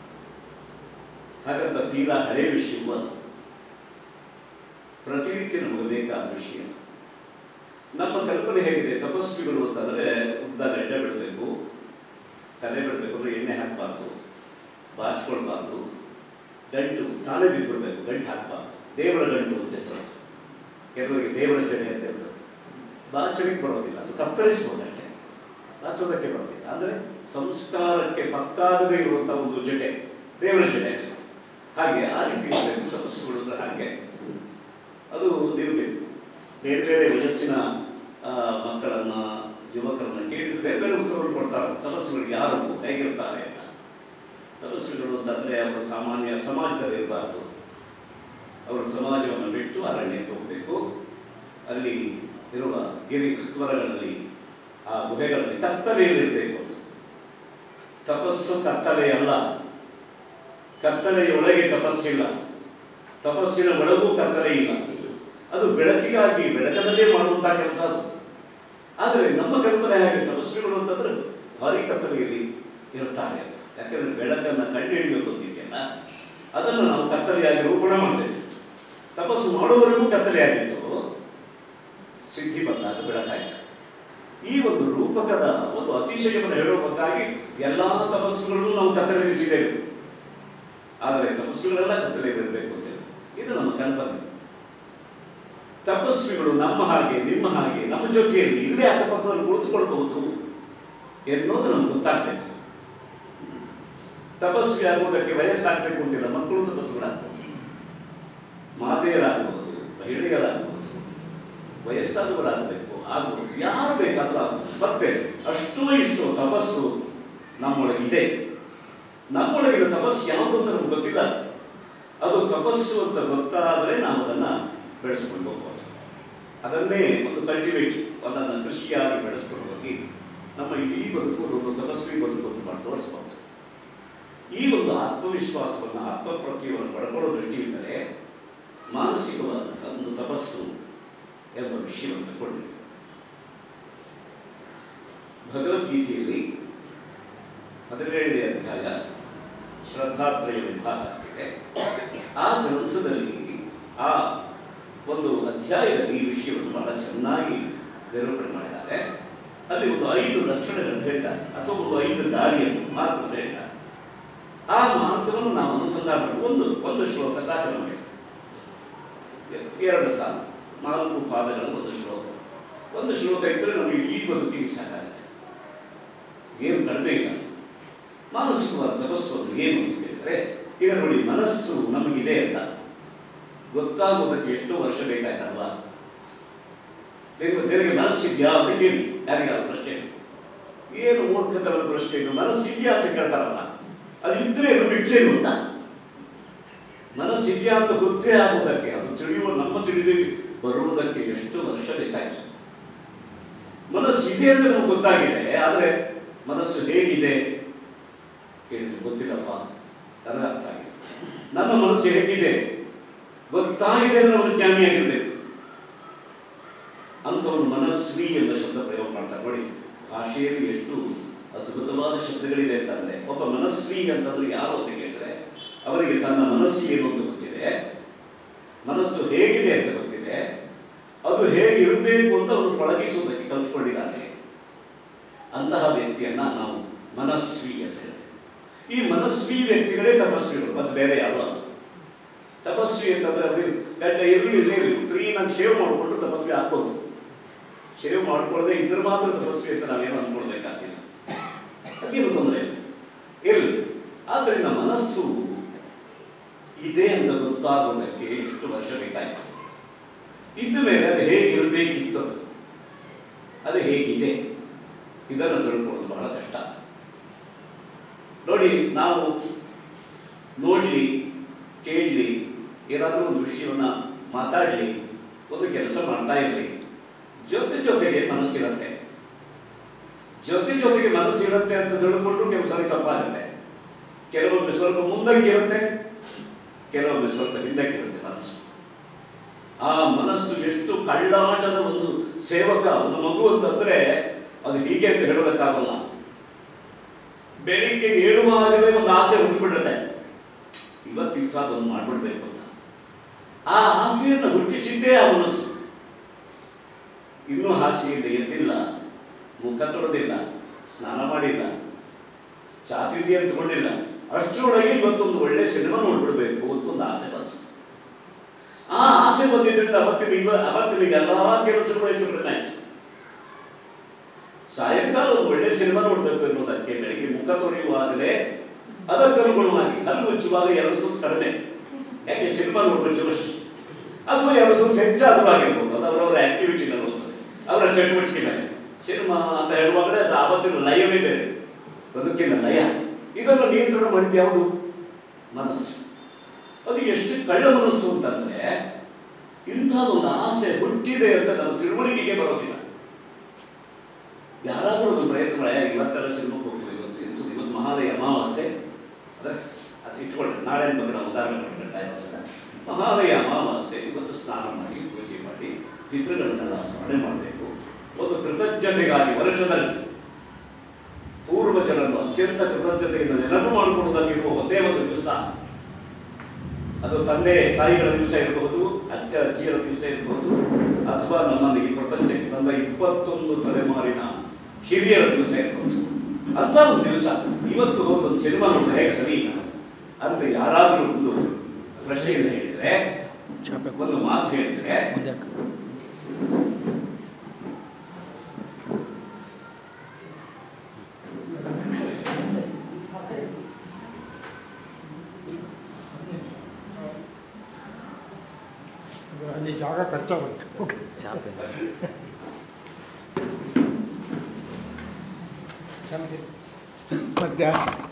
ಹಾಗಂತ ತೀರಾ ಹಳೆ ವಿಷಯವೂ ಅಲ್ಲ ಪ್ರತಿನಿತ್ಯ ನಮಗೆ ಬೇಕಾದ ವಿಷಯ ನಮ್ಮ ಕಲ್ಪನೆ ಹೇಗಿದೆ ತಪಸ್ವಿಗಳು ಅಂತಂದ್ರೆ ಉದ್ದ ಗಡ್ಡ ಬಿಡಬೇಕು ತಲೆ ಬಿಡಬೇಕು ಅಂದ್ರೆ ಎಣ್ಣೆ ಹಾಕಬಾರ್ದು ಬಾಚ್ಕೊಳ್ಬಾರ್ದು ಗಂಟು ತಾನೇ ಬಿಟ್ಬಿಡ್ಬೇಕು ಗಂಟು ಹಾಕಬಾರ್ದು ದೇವರ ಗಂಟು ಅಂತ ಹೆಸರು ಕೆಲವರಿಗೆ ದೇವರ ಜಡೆ ಅಂತ ಇರ್ತದೆ ಬಾಚಣಿಗೆ ಬರೋದಿಲ್ಲ ಅದು ಕತ್ತರಿಸ್ಬೋದು ಅಷ್ಟೇ ಬಾಚೋದಕ್ಕೆ ಬರೋದಿಲ್ಲ ಅಂದರೆ ಸಂಸ್ಕಾರಕ್ಕೆ ಪಕ್ಕಾಗದೇ ಇರುವಂಥ ಒಂದು ಜಡೆ ದೇವರ ಜಡೆ ಅದು. ಹಾಗೆ ಆ ರೀತಿ ಇರಬೇಕು ತಪಸ್ಸುಗಳು ಅಂದ್ರೆ ಹಾಗೆ ಅದು ಇರಬೇಕು ಬೇರೆ ಬೇರೆ ವಯಸ್ಸಿನ ಆ, ಮಕ್ಕಳನ್ನ ಯುವಕರನ್ನ ಕೇಳಿದ್ರೆ ಬೇರೆ ಬೇರೆ ಉತ್ತರವನ್ನು ಕೊಡ್ತಾರೆ ತಪಸ್ಸುಗಳು ಯಾರು ಹೇಗಿರ್ತಾರೆ ಅಂತ ತಪಸ್ಸುಗಳು ಅಂತಂದ್ರೆ ಅವರು ಸಾಮಾನ್ಯ ಸಮಾಜದಲ್ಲಿ ಇರಬಾರ್ದು ಅವರು ಸಮಾಜವನ್ನು ಬಿಟ್ಟು ಅರಣ್ಯಕ್ಕೆ ಹೋಗಬೇಕು ಅಲ್ಲಿ ಇರುವ ಗಿರಿ ಕುವರಗಳಲ್ಲಿ ಆ ಗುಹೆಗಳಲ್ಲಿ ಕತ್ತಲೆಯಲ್ಲಿರಬೇಕು ಅಂತ ತಪಸ್ಸು ಕತ್ತಲೆ ಅಲ್ಲ ಕತ್ತಲೆಯೊಳಗೆ ತಪಸ್ಸಿಲ್ಲ ತಪಸ್ಸಿನ ಒಳಗೂ ಕತ್ತಲೆ ಇಲ್ಲ ಅದು ಬೆಳಕಿಗಾಗಿ ಬೆಳಕಲ್ಲೇ ಮಾಡುವಂತಹ ಕೆಲಸ ಅದು ಆದರೆ ನಮ್ಮ ಕಲ್ಪನೆ ಹಾಗೆ ತಪಸ್ವಿಗಳು ಅಂತಂದ್ರೆ ಭಾರಿ ಕತ್ತಲೆಯಲ್ಲಿ ಇರುತ್ತಾರೆ ಅಂತ. ಯಾಕಂದ್ರೆ ಬೆಳಕನ್ನು ಕಂಡುಹಿಡಿಯೋದಿದೆಯಲ್ಲ ಅದನ್ನು ನಾವು ಕತ್ತಲೆಯಾಗಿ ರೂಪಣ ಮಾಡ್ತೇವೆ ತಪಸ್ಸು ಮಾಡುವವರೆಗೂ ಕತ್ತಲೆಯಾಗಿತ್ತು ಸಿದ್ಧಿ ಬಂದಾಗ ಬೆಳಕಾಯಿತು ಈ ಒಂದು ರೂಪಕದ ಒಂದು ಅತಿಶಯವನ್ನು ಹೇಳುವುದಕ್ಕಾಗಿ ಎಲ್ಲಾ ತಪಸ್ಸುಗಳನ್ನು ನಾವು ಕತ್ತಲೆಯಲ್ಲಿಟ್ಟಿದ್ದೇವೆ ಆದರೆ ತಪಸ್ಸುಗಳೆಲ್ಲ ಕತ್ತಲೆಯಲ್ಲಿರಬೇಕು ಅಂತ ಹೇಳಿ. ಇದು ನಮ್ಮ ಕಲ್ಪನೆ ತಪಸ್ವಿಗಳು ನಮ್ಮ ಹಾಗೆ ನಿಮ್ಮ ಹಾಗೆ ನಮ್ಮ ಜೊತೆಯಲ್ಲಿ ಇಲ್ಲೇ ಅಕ್ಕಪಕ್ಕದಲ್ಲಿ ಕುಳಿತುಕೊಳ್ಬಹುದು ಎನ್ನುವುದು ನಮ್ಗೆ ಗೊತ್ತಾಗ್ಬೇಕು ತಪಸ್ವಿ ಆಗುವುದಕ್ಕೆ ವಯಸ್ಸಾಗಬೇಕು ಅಂತಿಲ್ಲ ಮಕ್ಕಳು ತಪಸ್ಸುಗಳಾಗಬಹುದು ಮಾತೆಯರಾಗಬಹುದು ಮಹಿಳೆಯರಾಗಬಹುದು ವಯಸ್ಸಾದವರಾಗಬೇಕು ಆಗಬಹುದು ಯಾರು ಬೇಕಾದ್ರೂ ಆಗಬಹುದು ಮತ್ತೆ ಅಷ್ಟೋ ಇಷ್ಟೋ ತಪಸ್ಸು ನಮ್ಮೊಳಗಿದೆ ನಮ್ಮೊಳಗಿನ ತಪಸ್ಸು ಯಾವುದು ಅಂತ ನಮ್ಗೆ ಗೊತ್ತಿಲ್ಲ ಅದು ತಪಸ್ಸು ಅಂತ ಗೊತ್ತಾದರೆ ನಾವು ಅದನ್ನ ಬೆಳೆಸ್ಕೊಂಡು ಹೋಗ್ಬೋದು ಅದನ್ನೇ ಒಂದು ಕಲ್ಟಿವೇಟ್ ಅದನ್ನು ಕೃಷಿಯಾಗಿ ಬೆಳೆಸ್ಕೊಂಡು ಹೋಗಿ ನಮ್ಮ ಇಡೀ ಬದುಕು ಒಂದು ತಪಸ್ವಿ ಬದುಕು ಅಂತ ಮಾಡಿ ತೋರಿಸ್ಬೋದು ಈ ಒಂದು ಆತ್ಮವಿಶ್ವಾಸವನ್ನು ಆತ್ಮಪ್ರತ್ಯವನ್ನು ಪಡ್ಕೊಳ್ಳೋ ದೃಷ್ಟಿಯಿಂದಲೇ ಮಾನಸಿಕವಾದಂತಹ ಒಂದು ತಪಸ್ಸು ಎಂಬ ವಿಷಯವನ್ನು ತಗೊಂಡಿದೆ ಭಗವದ್ಗೀತೆಯಲ್ಲಿ ಹದಿನೇಳನೇ ಅಧ್ಯಾಯ ಶ್ರದ್ಧಾತ್ರಯ ವಿಭಾಗ ಇದೆ ಆ ಗ್ರಂಥದಲ್ಲಿ ಆ ಒಂದು ಅಧ್ಯಾಯದಲ್ಲಿ ಈ ವಿಷಯವನ್ನು ಬಹಳ ಚೆನ್ನಾಗಿ ನಿರೂಪಣೆ ಮಾಡಿದ್ದಾರೆ ಅಲ್ಲಿ ಒಂದು ಐದು ಲಕ್ಷಣಗಳನ್ನು ಹೇಳಿದ್ದಾರೆ ಅಥವಾ ಒಂದು ಐದು ದಾರಿಯನ್ನು ಮಾರ್ಗವನ್ನು ಹೇಳಿದ್ದಾರೆ ಆ ಮಾರ್ಗವನ್ನು ನಾವು ಅನುಸಂಧಾನ ಮಾಡಿ ಒಂದು ಒಂದು ಶ್ಲೋಕ ಸಾಕು ನಮಗೆ ಎರಡು ಸಾಲು ನಾಲ್ಕು ಪಾದಗಳ ಒಂದು ಶ್ಲೋಕ ಒಂದು ಶ್ಲೋಕ ಇದ್ದರೆ ನಮಗೆ ಈ ಬದುಕಿಗೆ ಸಾಕಾಗುತ್ತೆ ಏನು ಕಡಿಮೆ ಇಲ್ಲ ಮಾನಸಿಕವಾದ ತಪಸ್ಸು ಅಂದ್ರೆ ಏನು ಅಂತ ಕೇಳಿದ್ರೆ ಈಗ ನೋಡಿ ಮನಸ್ಸು ನಮಗಿದೆ ಅಂತ ಗೊತ್ತಾಗೋದಕ್ಕೆ ಎಷ್ಟೋ ವರ್ಷ ಬೇಕಾಯ್ತಲ್ವಾ ನಿಮ್ಗೆ ನಿನಗೆ ಮನಸ್ಸಿದ್ಯಾ ಅಂತ ಕೇಳಿ ಯಾರಿಗಾದ್ರು ಪ್ರಶ್ನೆ ಏನು ಮೂರ್ಖತನದ ಪ್ರಶ್ನೆ ಇದು ಮನಸ್ಸಿದ್ಯಾ ಅಂತ ಕೇಳ್ತಾರಲ್ಲ ಅದು ಇದ್ರೆ ಏನು ಬಿಟ್ರೆ ಏನು ಅಂತ ಮನಸ್ಸಿದ್ಯಾ ಅಂತ ಗೊತ್ತೇ ಆಗುವುದಕ್ಕೆ ಅದು ತಿಳಿಯುವ ನಮ್ಮ ತಿಳಿವಿ ಬರುವುದಕ್ಕೆ ಎಷ್ಟು ವರ್ಷ ಬೇಕಾಯ್ತು ಮನಸ್ಸಿದೆ ಅಂತ ನಮ್ಗೆ ಗೊತ್ತಾಗಿದೆ ಆದರೆ ಮನಸ್ಸು ಹೇಗಿದೆ ಕೇಳಿದ್ರೆ ಗೊತ್ತಿಲ್ಲಪ್ಪ ನನಗೆ ಅರ್ಥ ಆಗಿದೆ ನನ್ನ ಮನಸ್ಸು ಹೇಗಿದೆ ಗೊತ್ತಾಗಿದೆ ಅಂದ್ರೆ ಅವನು ಜ್ಞಾನಿಯಾಗಿರ್ಬೇಕು ಅಂಥವನು ಮನಸ್ವಿ ಎಂಬ ಶಬ್ದ ಪ್ರಯೋಗ ಮಾಡ್ತಾರೆ ನೋಡಿ ಭಾಷೆಯಲ್ಲಿ ಎಷ್ಟು ಅದ್ಭುತವಾದ ಶಬ್ದಗಳಿದೆ ಅಂತಂದ್ರೆ ಒಬ್ಬ ಮನಸ್ವಿ ಅಂತಂದ್ರೆ ಯಾರು ಅಂತ ಕೇಳಿದ್ರೆ ಅವರಿಗೆ ತನ್ನ ಮನಸ್ಸು ಏನು ಅಂತ ಗೊತ್ತಿದೆ ಮನಸ್ಸು ಹೇಗಿದೆ ಅಂತ ಗೊತ್ತಿದೆ ಅದು ಹೇಗಿರಬೇಕು ಅಂತ ಅವರು ಪಳಗಿಸುವುದಕ್ಕೆ ಕಲ್ತ್ಕೊಂಡಿದ್ದಾರೆ ಅಂತಹ ವ್ಯಕ್ತಿಯನ್ನ ನಾವು ಮನಸ್ವಿ ಅಂತ ಹೇಳ್ತೇವೆ ಈ ಮನಸ್ವಿ ವ್ಯಕ್ತಿಗಳೇ ತಪಸ್ವಿಗಳು ಮತ್ತು ಬೇರೆ ಯಾರು ಅಲ್ಲ ತಪಸ್ವಿ ಅಂತಂದ್ರೆ ಅವ್ರಿಗೆ ಗಡ್ಡ ಇರಲಿ ಇರಲಿ ಇರಲಿ ಕ್ಲೀನಾಗಿ ಶೇವ್ ಮಾಡಿಕೊಂಡು ತಪಸ್ವಿ ಆಗ್ಬೋದು ಶೇವ್ ಮಾಡ್ಕೊಳ್ಳದೆ ಇದ್ರೆ ಮಾತ್ರ ತಪಸ್ವಿ ಅಂತ ನಾವೇನು ಅಂದ್ಕೊಳ್ಬೇಕಾಗಿಲ್ಲ ಅದೇನು ತೊಂದರೆ ಇಲ್ಲ ಇರಲಿ ಆದ್ದರಿಂದ ಮನಸ್ಸು ಇದೆ ಅಂತ ಗೊತ್ತಾಗೋದಕ್ಕೆ ಎಷ್ಟು ವರ್ಷ ಬೇಕಾಯಿತು ಇದ್ದ ಮೇಲೆ ಅದು ಹೇಗಿರಬೇಕಿತ್ತು ಅದು ಅದು ಹೇಗಿದೆ ಇದನ್ನು ತಿಳ್ಕೊಳ್ಳೋದು ಬಹಳ ಕಷ್ಟ ನೋಡಿ ನಾವು ನೋಡ್ಲಿ ಕೇಳಲಿ ಏನಾದರೂ ಒಂದು ವಿಷಯವನ್ನ ಮಾತಾಡಲಿ ಒಂದು ಕೆಲಸ ಮಾಡ್ತಾ ಇರಲಿ ಜೊತೆ ಜೊತೆಗೆ ಮನಸ್ಸಿರುತ್ತೆ ಜೊತೆ ಜೊತೆಗೆ ಮನಸ್ಸಿರುತ್ತೆ ಅಂತ ತಿಳ್ಕೊಂಡು ಕೆಲವು ಸರಿ ತಪ್ಪಾಗುತ್ತೆ ಕೆಲವೊಮ್ಮೆ ಸ್ವಲ್ಪ ಮುಂದಕ್ಕೆ ಇರುತ್ತೆ ಕೆಲವೊಮ್ಮೆ ಸ್ವಲ್ಪ ಹಿಂದಕ್ಕೆ ಇರುತ್ತೆ ಮನಸ್ಸು ಆ ಮನಸ್ಸು ಎಷ್ಟು ಕಳ್ಳಾಟದ ಒಂದು ಸೇವಕ ಒಂದು ಮಗು ಅಂತಂದ್ರೆ ಅದು ಹೀಗೆ ಅಂತ ಹೇಳೋದಕ್ಕಾಗಲ್ಲ ಬೆಳಿಗ್ಗೆ ಏಳುವಾಗಲೇ ಒಂದು ಆಸೆ ಹುಟ್ಟುಬಿಡುತ್ತೆ ಇವತ್ತು ಇಂಥದ್ದೊಂದು ಮಾಡ್ಬಿಡ್ಬೇಕು ಅಂತ ಆ ಆಸೆಯನ್ನು ಹುಟ್ಟಿಸಿದ್ದೇ ಆ ಮನಸ್ಸು ಇನ್ನೂ ಹಾಸಿಗೆಯಿಂದ ಎದ್ದಿಲ್ಲ ಮುಖ ತೊಳೆದಿಲ್ಲ ಸ್ನಾನ ಮಾಡಿಲ್ಲ ಚಾತಿಗೆ ತಗೊಂಡಿಲ್ಲ ಅಷ್ಟರೊಳಗೆ ಇವತ್ತೊಂದು ಒಳ್ಳೆ ಸಿನಿಮಾ ನೋಡ್ಬಿಡ್ಬೇಕು ಅಂತ ಒಂದು ಆಸೆ ಬಂತು ಆ ಆಸೆ ಬಂದಿದ್ದರಿಂದ ಅವತ್ತಿನ ಇವ ಅವತ್ತಿನ ಎಲ್ಲಾ ಕೆಲಸಗಳು ಹೆಚ್ಚು ಕಡಿಮೆ ಆಯ್ತು ಸಾಯಂಕಾಲ ಒಂದು ಒಳ್ಳೆ ಸಿನಿಮಾ ನೋಡ್ಬೇಕು ಎನ್ನುವುದಕ್ಕೆ ಬೆಳಿಗ್ಗೆ ಮುಖ ತೊಳೆಯುವಾಗಲೇ ಅದಕ್ಕನುಗುಣವಾಗಿ ಹಲ್ಲು ಉಚ್ಚುವಾಗ ಎರಡು ಸುತ್ತ ಕಡಿಮೆ ಯಾಕೆ ಸಿನಿಮಾ ನೋಡ್ಬೇಕು ಜೋಶ್ ಅಥವಾ ಎರಡು ಸುತ್ತ ಹೆಚ್ಚಾದ್ರೂ ಆಗಿರ್ಬೋದು ಅದು ಅವರವರ ಆಕ್ಟಿವಿಟಿ ಅವರ ಚಟುವಟಿಕೆ ಮೇಲೆ ಸಿನಿಮಾ ಅಂತ ಹೇಳುವಾಗಲೇ ಅದು ಆವತ್ತಿನ ಲಯವೇ ಬೇರೆ ಬದುಕಿನ ಲಯ ಇದನ್ನು ನಿಯಂತ್ರಣ ಮಾಡಿದ್ದು ಯಾವುದು ಮನಸ್ಸು ಅದು ಎಷ್ಟು ಕಳ್ಳ ಮನಸ್ಸು ಅಂತಂದ್ರೆ ಇಂಥದ್ದೊಂದು ಆಸೆ ಹುಟ್ಟಿದೆ ಅಂತ ನಮ್ಮ ತಿಳುವಳಿಕೆಗೆ ಬರೋದಿಲ್ಲ ಯಾರಾದರೂ ಒಂದು ಪ್ರಯತ್ನ ಮಾಡಿ ಇವತ್ತೆಲ್ಲ ಸಿನಿಮಾಕ್ಕೆ ಹೋಗ್ತೀವಿ ಇವತ್ತು ಇವತ್ತು ಇವತ್ತು ಮಹಾಲಯ ಅಮಾವಾಸ್ಯೆ ಅದೇ ಅದು ಇಟ್ಕೊಳ್ಳಿ ನಾಳೆ ಬಗ್ಗೆ ನಾವು ಉದಾಹರಣೆ ಕೊಟ್ಟಿರ್ತಾ ಮಹಾಲಯ ಅಮಾವಾಸ್ಯೆ ಇವತ್ತು ಸ್ನಾನ ಮಾಡಿ ಪೂಜೆ ಮಾಡಿ ಪಿತೃಗಳನ್ನೆಲ್ಲ ಸ್ಮರಣೆ ಮಾಡಬೇಕು ಒಂದು ಕೃತಜ್ಞತೆಗಾಗಿ ವರ್ಷದಲ್ಲಿ ಪೂರ್ವಜರನ್ನು ಅತ್ಯಂತ ಕೃತಜ್ಞತೆಯಿಂದ ನೆನಪು ಮಾಡಿಕೊಳ್ಳುವುದಕ್ಕಿರುವ ಒಂದೇ ಒಂದು ದಿವಸ ಅದು ತಂದೆ ತಾಯಿಗಳ ದಿವಸ ಇರಬಹುದು ಅಜ್ಜ ಅಜ್ಜಿಯರ ದಿವಸ ಇರಬಹುದು ಅಥವಾ ನಮ್ಮನ್ನು ಈ ಪ್ರಪಂಚಕ್ಕೆ ತಂದ ಇಪ್ಪತ್ತೊಂದು ತಲೆಮಾರಿನ ಹಿರಿಯರ ದಿವಸ ಇರ್ಬೋದು ಅಂತ ಒಂದು ದಿವಸ ಇವತ್ತು ಹೋಗಿ ಒಂದು ಸಿನಿಮಾ ನೋಡಿದ್ರೆ ಹೇಗೆ ಸರಿ ಅಂತ ಯಾರಾದರೂ ಒಂದು ಪ್ರಶ್ನೆಯನ್ನು ಹೇಳಿದ್ರೆ ಒಂದು ಮಾತು ಹೇಳಿದ್ರೆ ಅಲ್ಲಿ ಜಾಗ ಖರ್ಚಾಗುತ್ತೆ ಚಾಪೆ ಮತ್ತೆ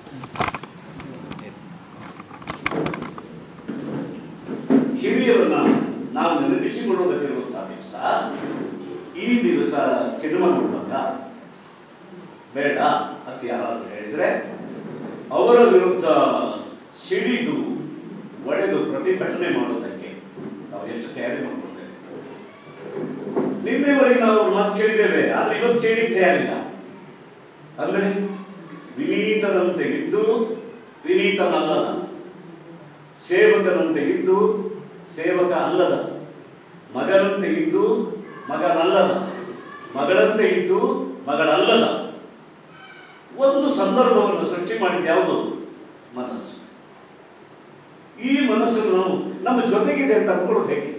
ಹಿರಿಯರನ್ನ ನಾವು ನೆನಪಿಸಿಕೊಳ್ಳುವುದಕ್ಕಿರುವಂತಹ ದಿವಸ ಈ ದಿವಸ ಸಿನಿಮಾ ನೋಡುವಾಗ ಬೇಡ ಅಂತ ಯಾರಾದ್ರೂ ಹೇಳಿದ್ರೆ ಅವರ ವಿರುದ್ಧ ಸಿಡಿದು ಒಡೆದು ಪ್ರತಿಭಟನೆ ಮಾಡೋದಕ್ಕೆ ನಾವು ಎಷ್ಟು ತಯಾರಿ ಮಾಡ್ಕೊಳ್ತೇವೆ ನಿನ್ನೆವರೆಗೆ ನಾವು ಅವ್ರ ಮಾತು ಕೇಳಿದ್ದೇವೆ ಆದ್ರೆ ಇವತ್ತು ಕೇಳಿದ ತಯಾರಿಲ್ಲ ಅಂದ್ರೆ ವಿನೀತನಂತೆ ಇದ್ದು ವಿನೀತನಲ್ಲದ ಸೇವಕನಂತೆ ಇದ್ದು ಸೇವಕ ಅಲ್ಲದ ಮಗನಂತೆ ಇದ್ದು ಮಗನಲ್ಲದ ಮಗಳಂತೆ ಇದ್ದು ಮಗಳಲ್ಲದ ಒಂದು ಸಂದರ್ಭವನ್ನು ಸೃಷ್ಟಿ ಮಾಡಿದ ಯಾವುದು ಮನಸ್ಸು ಈ ಮನಸ್ಸನ್ನು ನಾವು ನಮ್ಮ ಜೊತೆಗಿದೆ ಅಂತ ಅನ್ಕೊಳ್ಳೋದು ಹೇಗೆ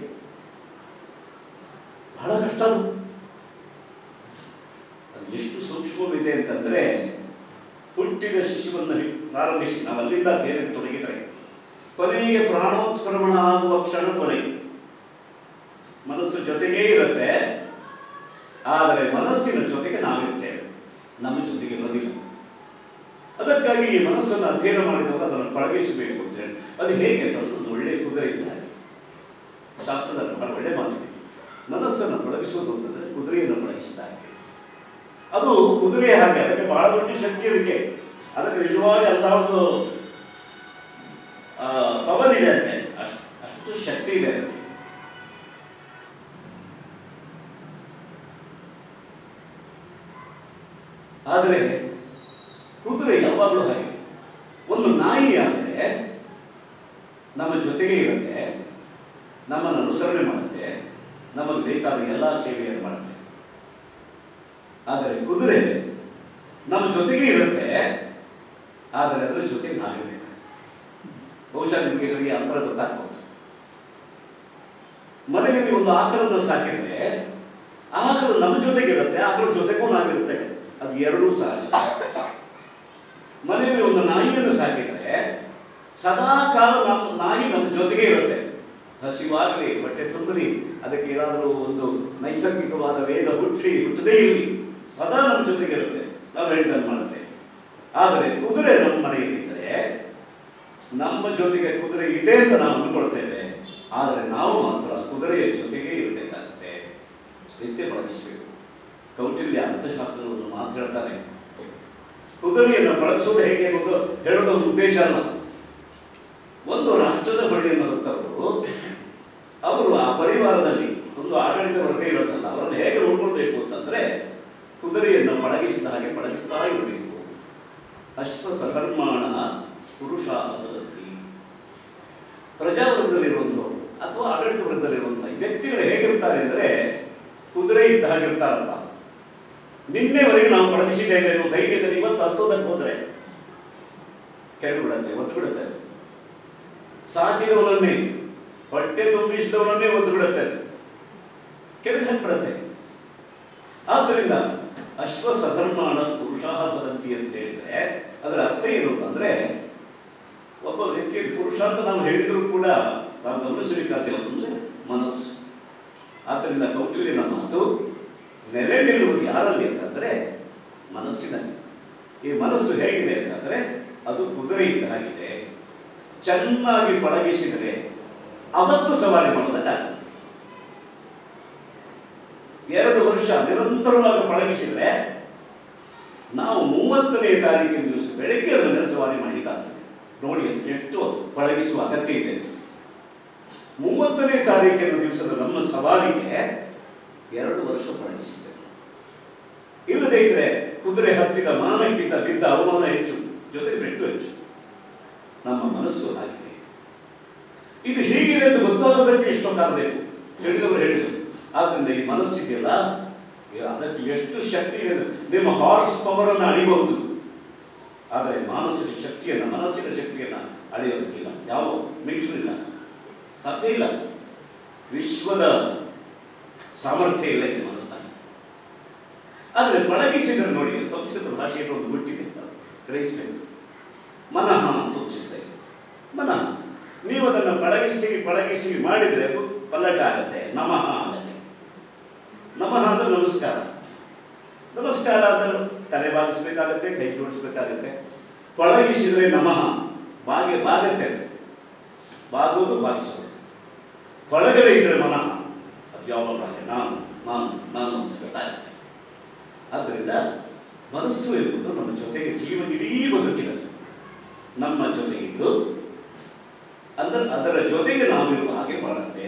ಬಹಳ ಕಷ್ಟ ಅದು ಅದು ಎಷ್ಟು ಸೂಕ್ಷ್ಮವಿದೆ ಅಂತಂದ್ರೆ ಹುಟ್ಟಿದ ಶಿಶುವನ್ನು ಹಿ- ಪ್ರಾರಂಭಿಸಿ ನಾವು ಅಲ್ಲಿಂದ ಬೇರೆ ತೊಡಗಿದರೆ ಕೊನೆಗೆ ಪ್ರಾಣೋತ್ಕ್ರಮಣ ಆಗುವ ಕ್ಷಣದವರೆಗೆ ಮನಸ್ಸು ಜೊತೆಗೇ ಇರುತ್ತೆ ಆದರೆ ಮನಸ್ಸಿನ ಜೊತೆಗೆ ನಾವಿರ್ತೇವೆ ನಮ್ಮ ಜೊತೆಗೆ ಇರೋದಿಲ್ಲ ಅದಕ್ಕಾಗಿ ಈ ಮನಸ್ಸನ್ನು ಅಧ್ಯಯನ ಮಾಡಿದವರು ಅದನ್ನು ಪಳಗಿಸಬೇಕು ಅಂತ ಹೇಳಿ ಅದು ಹೇಗೆ ಅಂತ ಒಂದು ಒಳ್ಳೆಯ ಕುದುರೆ ಇದ್ದಾರೆ ಶಾಸ್ತ್ರದಲ್ಲಿ ಬಹಳ ಒಳ್ಳೆ ಮಾತಿದೆ ಮನಸ್ಸನ್ನು ಪಳಗಿಸುವುದು ಅಂತಂದ್ರೆ ಕುದುರೆಯನ್ನು ಪಳಗಿಸಿದಾಗ ಅದು ಕುದುರೆ ಹಾಗೆ ಅದಕ್ಕೆ ಬಹಳ ದೊಡ್ಡ ಶಕ್ತಿ ಅದಕ್ಕೆ ಅದಕ್ಕೆ ನಿಜವಾಗಿ ಅಂತ ಒಂದು ಪವರ್ ಇದೆ ಅದಕ್ಕೆ ಅಷ್ಟು ಅಷ್ಟು ಶಕ್ತಿ ಇದೆ ಅದಕ್ಕೆ ಆದರೆ ಕುದುರೆ ಯಾವಾಗಲೂ ಹಾಗೆ ಒಂದು ನಾಯಿ ಆದರೆ ನಮ್ಮ ಜೊತೆಗೆ ಇರುತ್ತೆ ನಮ್ಮನ್ನು ಅನುಸರಣೆ ಮಾಡುತ್ತೆ ನಮಗೆ ಬೇಕಾದ ಎಲ್ಲ ಸೇವೆಯನ್ನು ಮಾಡುತ್ತೆ ಆದರೆ ಕುದುರೆ ನಮ್ಮ ಜೊತೆಗೆ ಇರುತ್ತೆ ಆದರೆ ಅದರ ಜೊತೆಗೆ ನಾವಿರಬೇಕು ಬಹುಶಃ ನಿಮಗೆ ಇದರಿಗೆ ಅಂತರ ಗೊತ್ತಾಗ್ಬೋದು ಮನೆಯಲ್ಲಿ ಒಂದು ಆಕಳನ್ನು ಸಾಕಿದ್ರೆ ಆಕಳು ನಮ್ಮ ಜೊತೆಗೆ ಇರುತ್ತೆ ಆಕಳ ಜೊತೆಗೂ ನಾವಿರುತ್ತೇವೆ ಅದು ಎರಡೂ ಸಹಜ ಮನೆಯಲ್ಲಿ ಒಂದು ನಾಯಿಯನ್ನು ಸಾಕಿದ್ರೆ ಸದಾ ಕಾಲ ನಮ್ಮ ನಾಯಿ ನಮ್ಮ ಜೊತೆಗೆ ಇರುತ್ತೆ ಹಸಿವಾಗಲಿ ಹೊಟ್ಟೆ ತುಂಬಲಿ ಅದಕ್ಕೆ ಏನಾದರೂ ಒಂದು ನೈಸರ್ಗಿಕವಾದ ವೇಗ ಹುಟ್ಟಿ ಹುಟ್ಟದೇ ಇರಲಿ ಸದಾ ನಮ್ಮ ಜೊತೆಗೆ ಇರುತ್ತೆ ನಾವು ಹೇಳಿದಂಗೆ ಮಾಡುತ್ತೆ ಆದರೆ ಕುದುರೆ ನಮ್ಮ ಮನೆಯಲ್ಲಿದ್ದರೆ ನಮ್ಮ ಜೊತೆಗೆ ಕುದುರೆ ಇದೆ ಅಂತ ನಾವು ಅಂದ್ಕೊಳ್ತೇವೆ ಆದರೆ ನಾವು ಮಾತ್ರ ಕುದುರೆಯ ಜೊತೆಗೆ ಇರಬೇಕಾಗುತ್ತೆ ನಿತ್ಯ ಬಳಗಿಸಬೇಕು ಕೌಟಿಲ್ಯ ಅರ್ಥಶಾಸ್ತ್ರವನ್ನು ಮಾತು ಹೇಳ್ತಾನೆ ಕುದುರೆಯನ್ನು ಬಳಸೋದು ಹೇಗೆ ಅನ್ನೋದು ಹೇಳೋದು ಒಂದು ಉದ್ದೇಶ ಅಲ್ಲ ಒಂದು ರಾಷ್ಟ್ರದ ಹೊಳೆಯನ್ನು ಹೊತ್ತವರು ಅವರು ಆ ಪರಿವಾರದಲ್ಲಿ ಒಂದು ಆಡಳಿತ ವರ್ಗ ಇರೋದಲ್ಲ ಅವರನ್ನು ಹೇಗೆ ನೋಡ್ಕೊಳ್ಬೇಕು ಅಂತಂದ್ರೆ ಕುದುರೆಯನ್ನು ಪಳಗಿಸಿದ ಹಾಗೆ ಪಳಗಿಸ್ತಾ ಇರಬೇಕು ಅಶ್ವ ಸಕರ್ಮಾಣ ಪುರುಷ ಭವತಿ ಪ್ರಜಾವರ್ಗದಲ್ಲಿರುವಂಥವ್ರು ಅಥವಾ ಆಡಳಿತ ವರ್ಗದಲ್ಲಿರುವಂತಹ ಈ ವ್ಯಕ್ತಿಗಳು ಹೇಗಿರ್ತಾರೆ ಅಂದ್ರೆ ಕುದುರೆ ಇದ್ದ ಹಾಗಿರ್ತಾರಲ್ಲ ನಿನ್ನೆವರೆಗೆ ನಾವು ಪಳಗಿಸಿದ್ದೇವೆ ಅನ್ನೋ ಧೈರ್ಯದಲ್ಲಿ ಇವತ್ತು ಹತ್ತೋದಕ್ಕೆ ಹೋದ್ರೆ ಕೆಳಗೆ ಬಿಡುತ್ತೆ ಒತ್ತು ಬಿಡುತ್ತೆ ಅದು. ಸಾಕಿದವನನ್ನೇ ಹೊಟ್ಟೆ ತುಂಬಿಸಿದವನನ್ನೇ ಒತ್ತು ಬಿಡುತ್ತೆ ಅದು. ಕೆಳಗೆ ಹಾಕ್ಬಿಡುತ್ತೆ ಆದ್ದರಿಂದ ಅಶ್ವ ಸಧರ್ಮಾಣ ಪುರುಷಾಹ ಭವಂತಿ ಅಂತ ಹೇಳಿದ್ರೆ ಅದರ ಅರ್ಥ ಏನು ಅಂತಂದ್ರೆ ಒಬ್ಬ ವ್ಯಕ್ತಿ ಪುರುಷ ಅಂತ ನಾವು ಹೇಳಿದ್ರು ಕೂಡ ನಾವು ಗಮನಿಸಬೇಕಾದ ಅಂದ್ರೆ ಮನಸ್ಸು ಆದ್ದರಿಂದ ಕೌಟಿಲ್ಯನ ಮಾತು ನೆಲೆ ನಿಲ್ಲುವುದು ಯಾರಲ್ಲಿ ಅಂತಂದ್ರೆ ಮನಸ್ಸಿನಲ್ಲಿ ಈ ಮನಸ್ಸು ಹೇಗಿದೆ ಅಂತಂದ್ರೆ ಅದು ಕುದುರೆ ಇದ್ದ ಹಾಗಿದೆ ಚೆನ್ನಾಗಿ ಪಳಗಿಸಿದರೆ ಅವತ್ತು ಸವಾರಿ ಮಾಡೋದಕ್ಕಾಗ್ತದೆ ಎರಡು ವರ್ಷ ನಿರಂತರವಾಗಿ ಪಳಗಿಸಿದ್ರೆ ನಾವು ಮೂವತ್ತನೇ ತಾರೀಕಿನ ದಿವಸ ಬೆಳಗ್ಗೆ ಅದನ್ನು ಸವಾರಿ ಮಾಡಲಿಕ್ಕಾಗ್ತದೆ ನೋಡಿ ಅದಕ್ಕೆ ಎಷ್ಟು ಪಳಗಿಸುವ ಅಗತ್ಯ ಇದೆ ಅಂತ. ಮೂವತ್ತನೇ ತಾರೀಕಿನ ದಿವಸದ ನಮ್ಮ ಸವಾರಿಗೆ ಎರಡು ವರ್ಷ ಪಳಗಿಸಿದೆ ಇಲ್ಲದೆ ಇದ್ರೆ ಕುದುರೆ ಹತ್ತಿದ ಮಾನಕ್ಕಿಂತ ಬಿದ್ದ ಅವಮಾನ ಹೆಚ್ಚು ಜೊತೆಗೆ ಬೆಟ್ಟು ಹೆಚ್ಚು ನಮ್ಮ ಮನಸ್ಸು ಆಗಿದೆ ಇದು ಹೀಗಿದೆ ಅಂತ ಗೊತ್ತಾಗೋದಕ್ಕೆ ಇಷ್ಟೊಂದು ಬೇಕು ತಿಳಿದವರು ಹೇಳಿದರು ಆದ್ದರಿಂದ ಈ ಮನಸ್ಸಿಗೆಲ್ಲ ಅದಕ್ಕೆ ಎಷ್ಟು ಶಕ್ತಿ ಇದೆ ನಿಮ್ಮ ಹಾರ್ಸ್ ಪವರ್ ಅನ್ನು ಅಳಿಬಹುದು ಆದರೆ ಮಾನಸಿಕ ಶಕ್ತಿಯನ್ನು ಮನಸ್ಸಿನ ಶಕ್ತಿಯನ್ನು ಅಳೆಯೋದಕ್ಕಿಲ್ಲ ಯಾವ ಮಿಟ್ರು ಇಲ್ಲ ಸಾಧ್ಯ ಇಲ್ಲ ವಿಶ್ವದ ಸಾಮರ್ಥ್ಯ ಇಲ್ಲ ಈ ಮನಸ್ಸಿನಲ್ಲಿ ಆದರೆ ಪಳಗಿಸಿದ್ರೆ ನೋಡಿ ಸಂಸ್ಕೃತ ಭಾಷೆಯಲ್ಲಿ ಒಂದು ಗುಟ್ಟಿದೆ ಗ್ರಹಿಸಬೇಕು ಮನಃ ಅಂತ ಒಂದು ಸಿಗ್ತಾ ಇದೆ ಮನಃ ನೀವು ಅದನ್ನು ಪಳಗಿಸಿ ಪಳಗಿಸಿ ಮಾಡಿದರೆ ಅದು ಪಲ್ಲಟ ಆಗತ್ತೆ ನಮಃ ಆಗತ್ತೆ ನಮಃ ಅಂದ್ರೆ ನಮಸ್ಕಾರ ನಮಸ್ಕಾರ ಅಂದ್ರೆ ತಲೆ ಬಾಗಿಸ್ಬೇಕಾಗತ್ತೆ ಕೈ ಜೋಡಿಸ್ಬೇಕಾಗತ್ತೆ ಪಳಗಿಸಿದ್ರೆ ನಮಃ ಬಾಗೆ ಬಾಗತ್ತೆ ಅದು. ಬಾಗುವುದು ಬಾಗಿಸೋದು ಪಳಗದೆ ಇದ್ರೆ ಮನಃ ಅದು ಯಾವಾಗ ಹಾಗೆ ನಾನು ನಾನು ನಾನು ಅಂತ ಗೊತ್ತಾಗುತ್ತೆ ಆದ್ದರಿಂದ ಮನಸ್ಸು ಎಂಬುದು ನಮ್ಮ ಜೊತೆಗೆ ಜೀವನ ಇಡೀ ಬದುಕಿನದು ನಮ್ಮ ಜೊತೆಗಿದ್ದು ಅದರ ಅದರ ಜೊತೆಗೆ ನಾವಿರುವ ಹಾಗೆ ಮಾಡುತ್ತೆ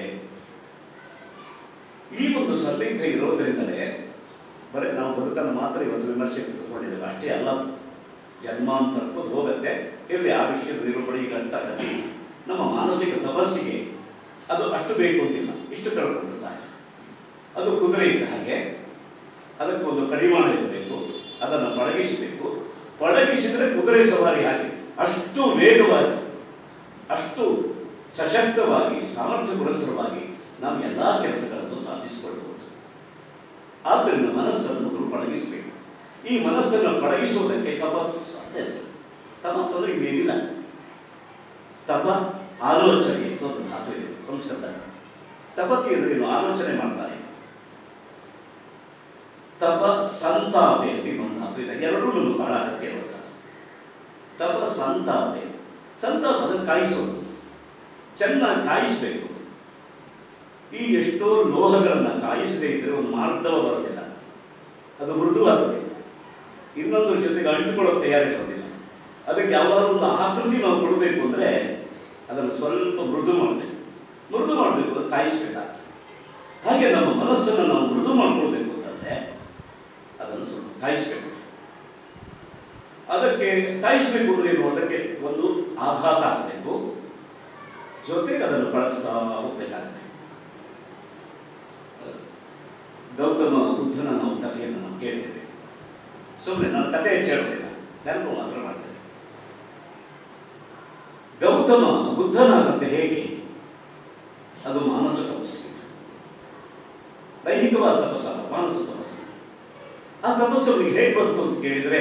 ಈ ಒಂದು ಸಂದಿಗ್ಧ ಇರೋದರಿಂದಲೇ ಬರೀ ನಾವು ಬದುಕನ್ನು ಮಾತ್ರ ಇವತ್ತು ವಿಮರ್ಶೆಗೆ ತೆಗೆದುಕೊಂಡಿದ್ದೇವೆ ಅಷ್ಟೇ ಅಲ್ಲ ಅದು. ಜನ್ಮಾಂತರಕ್ಕೂ ಅದು ಹೋಗುತ್ತೆ ಇರಲಿ ಆ ವಿಷಯದ ನಿರೂಪಣೆ ಈಗ ಅಂತ ಆಗತ್ತೆ. ನಮ್ಮ ಮಾನಸಿಕ ತಪಸ್ಸಿಗೆ ಅದು ಅಷ್ಟು ಬೇಕು ಅಂತಿಲ್ಲ ಇಷ್ಟು ಕಳ್ಕೊಂಡ್ರೆ ಸಾಕು ಅದು ಕುದುರೆ ಇದ್ದ ಹಾಗೆ ಅದಕ್ಕೆ ಒಂದು ಕಡಿವಾಣ ಇರಬೇಕು ಅದನ್ನು ಪಳಗಿಸಬೇಕು ಪಳಗಿಸಿದರೆ ಕುದುರೆ ಸವಾರಿ ಹಾಗೆ ಅಷ್ಟು ವೇಗವಾಗಿ ಅಷ್ಟು ಸಶಕ್ತವಾಗಿ ಸಾಮರ್ಥ್ಯ ಪುರಸ್ಸರವಾಗಿ ನಾವು ಎಲ್ಲ ಕೆಲಸಗಳನ್ನು ಸಾಧಿಸಿಕೊಳ್ಳಬಹುದು ಆದ್ದರಿಂದ ಮನಸ್ಸನ್ನು ಮೊದಲು ಪಳಗಿಸಬೇಕು ಈ ಮನಸ್ಸನ್ನು ಪಳಗಿಸುವುದಕ್ಕೆ ತಪಸ್ಸು ಅಂತ ಹೆಸರು ತಪಸ್ಸು ಅಂದ್ರೆ ಇನ್ನೇನಿಲ್ಲ ತಪ ಆಲೋಚನೆ ಅಂತ ಒಂದು ಧಾತು ಇದೆ ಸಂಸ್ಕೃತ ತಪತಿ ಅಂದ್ರೆ ಏನು ಆಲೋಚನೆ ಮಾಡ್ತಾನೆ ತಪ ಸಂತಾಪೆ ಅಂತ ಇನ್ನೊಂದು ಧಾತು ಇದೆ ಎರಡೂ ನಮಗೆ ಬಹಳ ಅಗತ್ಯ ಇರುತ್ತೆ ತಪ ಸಂತಾಪೆ ಸಂತಾಪ ಅದನ್ನು ಕಾಯಿಸೋದು ಚೆನ್ನಾಗಿ ಕಾಯಿಸಬೇಕು ಈ ಎಷ್ಟೋ ಲೋಹಗಳನ್ನು ಕಾಯಿಸದೇ ಇದ್ರೆ ಒಂದು ಮಾರ್ಧವ ಬರೋದಿಲ್ಲ ಅದು ಮೃದುವಾಗೋದಿಲ್ಲ ಇನ್ನೊಂದ್ರ ಜೊತೆಗೆ ಅಂಟಿಕೊಳ್ಳೋ ತಯಾರಿ ಬರೋದಿಲ್ಲ ಅದಕ್ಕೆ ಯಾವುದಾದ್ರು ಒಂದು ಆಕೃತಿ ನಾವು ಕೊಡಬೇಕು ಅಂದರೆ ಅದನ್ನು ಸ್ವಲ್ಪ ಮೃದು ಮಾಡಬೇಕು ಮೃದು ಮಾಡಬೇಕು ಅಂದ್ರೆ ಕಾಯಿಸಬೇಕಾಗ್ತದೆ ಹಾಗೆ ನಮ್ಮ ಮನಸ್ಸನ್ನು ನಾವು ಮೃದು ಮಾಡ್ಕೊಳ್ಬೇಕು ಅಂತಂದ್ರೆ ಅದನ್ನು ಸ್ವಲ್ಪ ಕಾಯಿಸಬೇಕು ಅದಕ್ಕೆ ಕಾಯಿಸಬೇಕು ಅಂದ್ರೆ ಏನು ಅದಕ್ಕೆ ಒಂದು ಆಘಾತ ಆಗಬೇಕು ಜೊತೆಗೆ ಅದನ್ನು ಬಳಸ್ತಾ ಹೋಗ್ಬೇಕಾಗುತ್ತೆ ಗೌತಮ ಬುದ್ಧನ ನಾವು ಕಥೆಯನ್ನು ನಾವು ಕೇಳಿದ್ದೇವೆ ಸುಮ್ಮನೆ ನಾನು ಕಥೆ ಹೆಚ್ಚು ಹೇಳೋದಿಲ್ಲ ನೆನಪು ಮಾತ್ರ ಮಾಡ್ತೇನೆ ಗೌತಮ ಬುದ್ಧನಾದಂತೆ ಹೇಗೆ ಅದು ಮಾನಸ ತಪಸ್ಸು ದೈಹಿಕವಾದ ತಪಸ್ಸಲ್ಲ ಮಾನಸ ತಪಸ್ಸು ಆ ತಪಸ್ಸು ಅವನಿಗೆ ಹೇಗೆ ಬಂತು ಅಂತ ಕೇಳಿದರೆ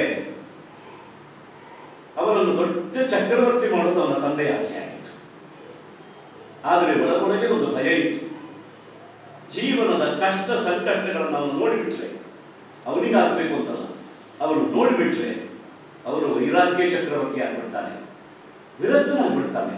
ಅವನನ್ನು ದೊಡ್ಡ ಚಕ್ರವರ್ತಿ ಮಾಡೋದು ಅವನ ತಂದೆಯ ಆಸೆ ಆಗಿತ್ತು ಆದರೆ ಒಳಗೊಳಗೆ ಒಂದು ಭಯ ಇತ್ತು ಜೀವನದ ಕಷ್ಟ ಸಂಕಷ್ಟಗಳನ್ನು ಅವನು ನೋಡಿಬಿಟ್ರೆ ಅವನಿಗೆ ಆಗಬೇಕು ಅಂತಲ್ಲ ಅವನು ನೋಡಿಬಿಟ್ರೆ ಅವನು ವೈರಾಗ್ಯ ಚಕ್ರವರ್ತಿ ಆಗ್ಬಿಡ್ತಾನೆ ವಿರಕ್ತನಾಗ್ಬಿಡ್ತಾನೆ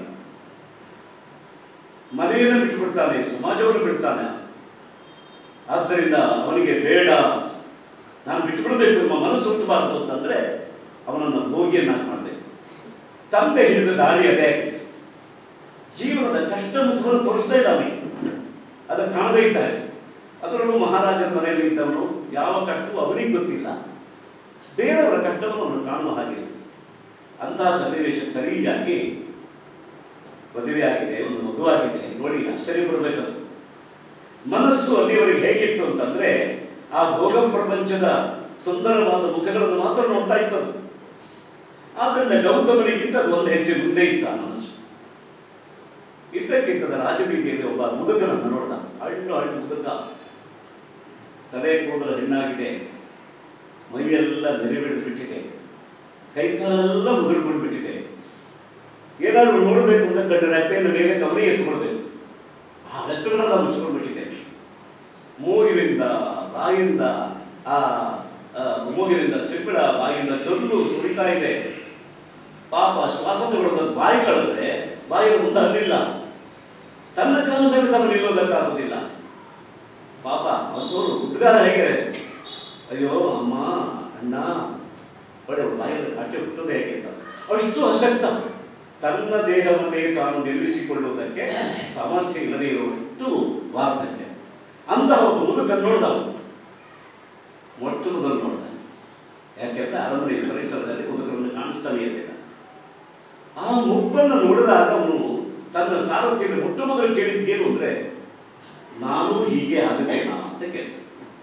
ಮನೆಯನ್ನು ಬಿಟ್ಟುಬಿಡ್ತಾನೆ ಸಮಾಜವನ್ನು ಬಿಡ್ತಾನೆ ಆದ್ದರಿಂದ ಅವನಿಗೆ ಬೇಡ ನಾನು ಬಿಟ್ಟುಬಿಡಬೇಕು ಎಂಬ ಮನಸ್ಸು ಹುಟ್ಟಬಾರ್ದು ಅಂತಂದ್ರೆ ಅವನನ್ನು ಭೋಗಿಯನ್ನಾಗಿ ಮಾಡಬೇಕು ತಂದೆ ಹಿಡಿದ ದಾರಿ ಅದೇ ಆಗಿತ್ತು ಜೀವನದ ಕಷ್ಟ ಮುಖವನ್ನು ತೋರಿಸ್ತಾ ಇಲ್ಲ ಅವನಿಗೆ ಅದು ಕಾಣದೇ ಇದ್ದಾರೆ ಅದರಲ್ಲೂ ಮಹಾರಾಜನ ಮನೆಯಲ್ಲಿ ಇದ್ದವನು ಯಾವ ಕಷ್ಟವೂ ಅವನಿಗೆ ಗೊತ್ತಿಲ್ಲ ಬೇರೆಯವರ ಕಷ್ಟವನ್ನು ಅವನು ಕಾಣುವ ಹಾಗಿಲ್ಲ ಅಂತಹ ಸನ್ನಿವೇಶ ಸರಿಯಾಗಿ ಮದುವೆ ಆಗಿದೆ ಒಂದು ಮಗುವಾಗಿದೆ ನೋಡಿ ಆಶ್ಚರ್ಯ ಪಡಬೇಕದು ಮನಸ್ಸು ಅಲ್ಲಿವರೆಗೆ ಹೇಗಿತ್ತು ಅಂತಂದ್ರೆ ಆ ಭೋಗ ಪ್ರಪಂಚದ ಸುಂದರವಾದ ಮುಖಗಳನ್ನು ಮಾತ್ರ ನೋಡ್ತಾ ಇತ್ತದು ಆದ್ದರಿಂದ ಗೌತಮನಿಗಿಂತ ಅದು ಒಂದು ಹೆಜ್ಜೆ ಮುಂದೆ ಇತ್ತ ಆ ಮನಸ್ಸು ಇದ್ದಕ್ಕಿಂತದ ರಾಜಬೀದಿಯಲ್ಲಿ ಒಬ್ಬ ಮುದುಕನನ್ನು ನೋಡ್ದ ಹಣ್ಣು ಹಣ್ಣು ಮುದುಕ ತಲೆ ಕೂದಲು ಹೆಣ್ಣಾಗಿದೆ ಮೈಯೆಲ್ಲ ನೆರೆಬಿಡಿದು ಬಿಟ್ಟಿದೆ ಕೈಕಾಲೆಲ್ಲ ಮುದುರ್ಕೊಂಡು ಬಿಟ್ಟಿದೆ ಏನಾದರೂ ನೋಡಬೇಕು ಅಂತ ಕಂಡು ರೆಪ್ಪೆಯನ್ನು ಮೇಲೆ ಕವರಿ ಎತ್ಕೊಳ್ಬೇಕು ಆ ರೆಪ್ಪೆಗಳೆಲ್ಲ ಮುಚ್ಕೊಂಡು ಬಿಟ್ಟಿದೆ ಮೂಗಿನಿಂದ ಬಾಯಿಂದ ಆ ಆ, ಮೂಗಿನಿಂದ ಸಿಪ್ಪಿಳ ಬಾಯಿಂದ ಜೊಲ್ಲು ಸುರಿತಾ ಇದೆ ಪಾಪ ಶ್ವಾಸ ತಗೊಳ್ಳೋದಕ್ಕೆ ಬಾಯಿ ಕಳೆದ್ರೆ ಬಾಯಿಯ ಮುಂದೆ ಹಲ್ಲಿಲ್ಲ ತನ್ನ ಕಾಲ ಮೇಲೆ ತಾನು ನಿಲ್ಲೋದಕ್ಕಾಗೋದಿಲ್ಲ ಪಾಪ ಅಂತವರು ಉದ್ಗಾರ ಹೇಗೆ ಅಯ್ಯೋ ಅಮ್ಮ ಅಣ್ಣ ಬಡ ಬಾಯಲ್ಲಿ ಆಚೆ ಹುಟ್ಟೋದೇ ಹೇಗೆ ಅಂತ ಅಷ್ಟು ಅಶಕ್ತ ತನ್ನ ದೇಹವನ್ನೇ ತಾನು ನಿಲ್ಲಿಸಿಕೊಳ್ಳುವುದಕ್ಕೆ ಸಾಮರ್ಥ್ಯ ಇಲ್ಲದೆ ಇರುವಷ್ಟು ವಾರ್ಧಕ್ಯ ಅಂತಹ ಒಬ್ಬ ಮುದುಕ ನೋಡ್ದವ ಮೊಟ್ಟ ಮೊದಲು ನೋಡ್ದ ಯಾಕೆಂದ್ರೆ ಅರಮನೆ ಪರಿಸರದಲ್ಲಿ ಮುದುಕರನ್ನು ಕಾಣಿಸ್ತಾನೆ ಇರಲಿಲ್ಲ ಆ ಮುಪ್ಪನ್ನು ನೋಡಿದಾಗ ಅವನು ತನ್ನ ಸಾರಥಿಯನ್ನು ಮೊಟ್ಟ ಮೊದಲು ಕೇಳಿದ್ದು ಏನು ಅಂದ್ರೆ ನಾನು ಹೀಗೆ ಆಗುತ್ತೇನಾ ಅಂತ ಕೇಳಿದೆ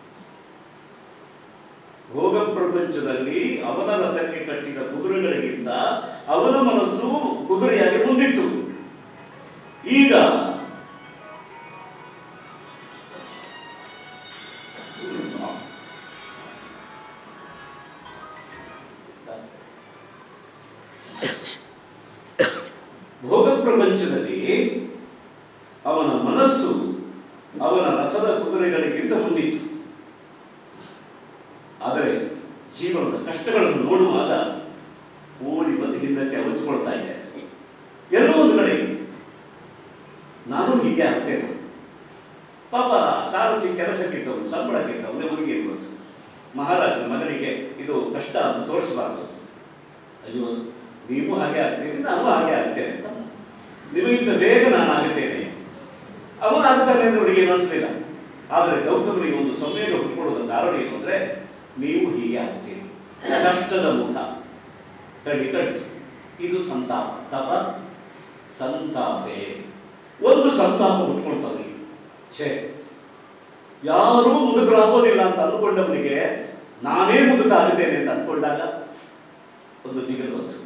ಭೋಗ ಪ್ರಪಂಚದಲ್ಲಿ ಅವನ ರಥಕ್ಕೆ ಕಟ್ಟಿದ ಕುದುರೆಗಳಿಗಿಂತ ಅವನ ಮನಸ್ಸು ಕುದುರೆಯಾಗಿ ಮುಂದಿತ್ತು ಈಗ ಭೋಗ ಪ್ರಪಂಚದಲ್ಲಿ ಅವನ ಮನಸ್ಸು ಅವನ ರಥದ ಕುದುರೆಗಳಿಗಿಂತ ಮುಂದಿತ್ತು ಆದರೆ ಜೀವನದ ಕಷ್ಟಗಳನ್ನು ನೋಡುವಾಗ ಓಡಿ ಬಂದು ಹಿಂದಕ್ಕೆ ಅವಿತುಕೊಳ್ತಾ ಇದೆ ಎಲ್ಲೋ ಒಂದು ಕಡೆ ನಾನು ಹೀಗೆ ಆಗ್ತೇನೆ ಪಾಪ ಸಾರಥಿ ಕೆಲಸಕ್ಕಿದ್ದವನು ಸಂಬಳಕ್ಕಿದ್ದವನು ನಮಗೆ ಗೊತ್ತು ಮಹಾರಾಜನ ಮಗನಿಗೆ ಇದು ಕಷ್ಟ ಅಂತ ತೋರಿಸಬಾರ್ದು ಅಯ್ಯೋ ನೀವು ಹಾಗೆ ಆಗ್ತೀರಿ ನಾನು ಹಾಗೆ ಆಗ್ತೇನೆ ನಿಮಗಿಂತ ಬೇಗ ನಾನು ಆಗುತ್ತೇನೆ ಅವನಾಗ್ತಾನೆ ಅಂದ್ರೆ ಅವರಿಗೆ ಏನು ಅನಿಸ್ಲಿಲ್ಲ ಆದರೆ ಗೌತಮನಿಗೆ ಒಂದು ಸಂವೇಗ ಹುಟ್ಟುಕೊಳ್ಳೋದ ಕಾರಣ ಏನು ಅಂದ್ರೆ ನೀವು ಹೀಗೆ ಆಗ್ತೀರಿ ಕಷ್ಟದ ಮುಖ ಕಡಿ ಕಟ್ಟು ಇದು ಸಂತಾಪ ತಪ ಸಂತಾಪೆ ಒಂದು ಸಂತಾಪ ಹುಟ್ಕೊಳ್ತಾನೆ ಛೇ ಯಾರೂ ಮುದುಕರಾಗೋದಿಲ್ಲ ಅಂತ ಅಂದುಕೊಂಡವನಿಗೆ ನಾನೇ ಮುದುಕ ಆಗುತ್ತೇನೆ ಅಂತ ಅಂದ್ಕೊಂಡಾಗ ಒಂದು ದಿಗಲು ಬಂತು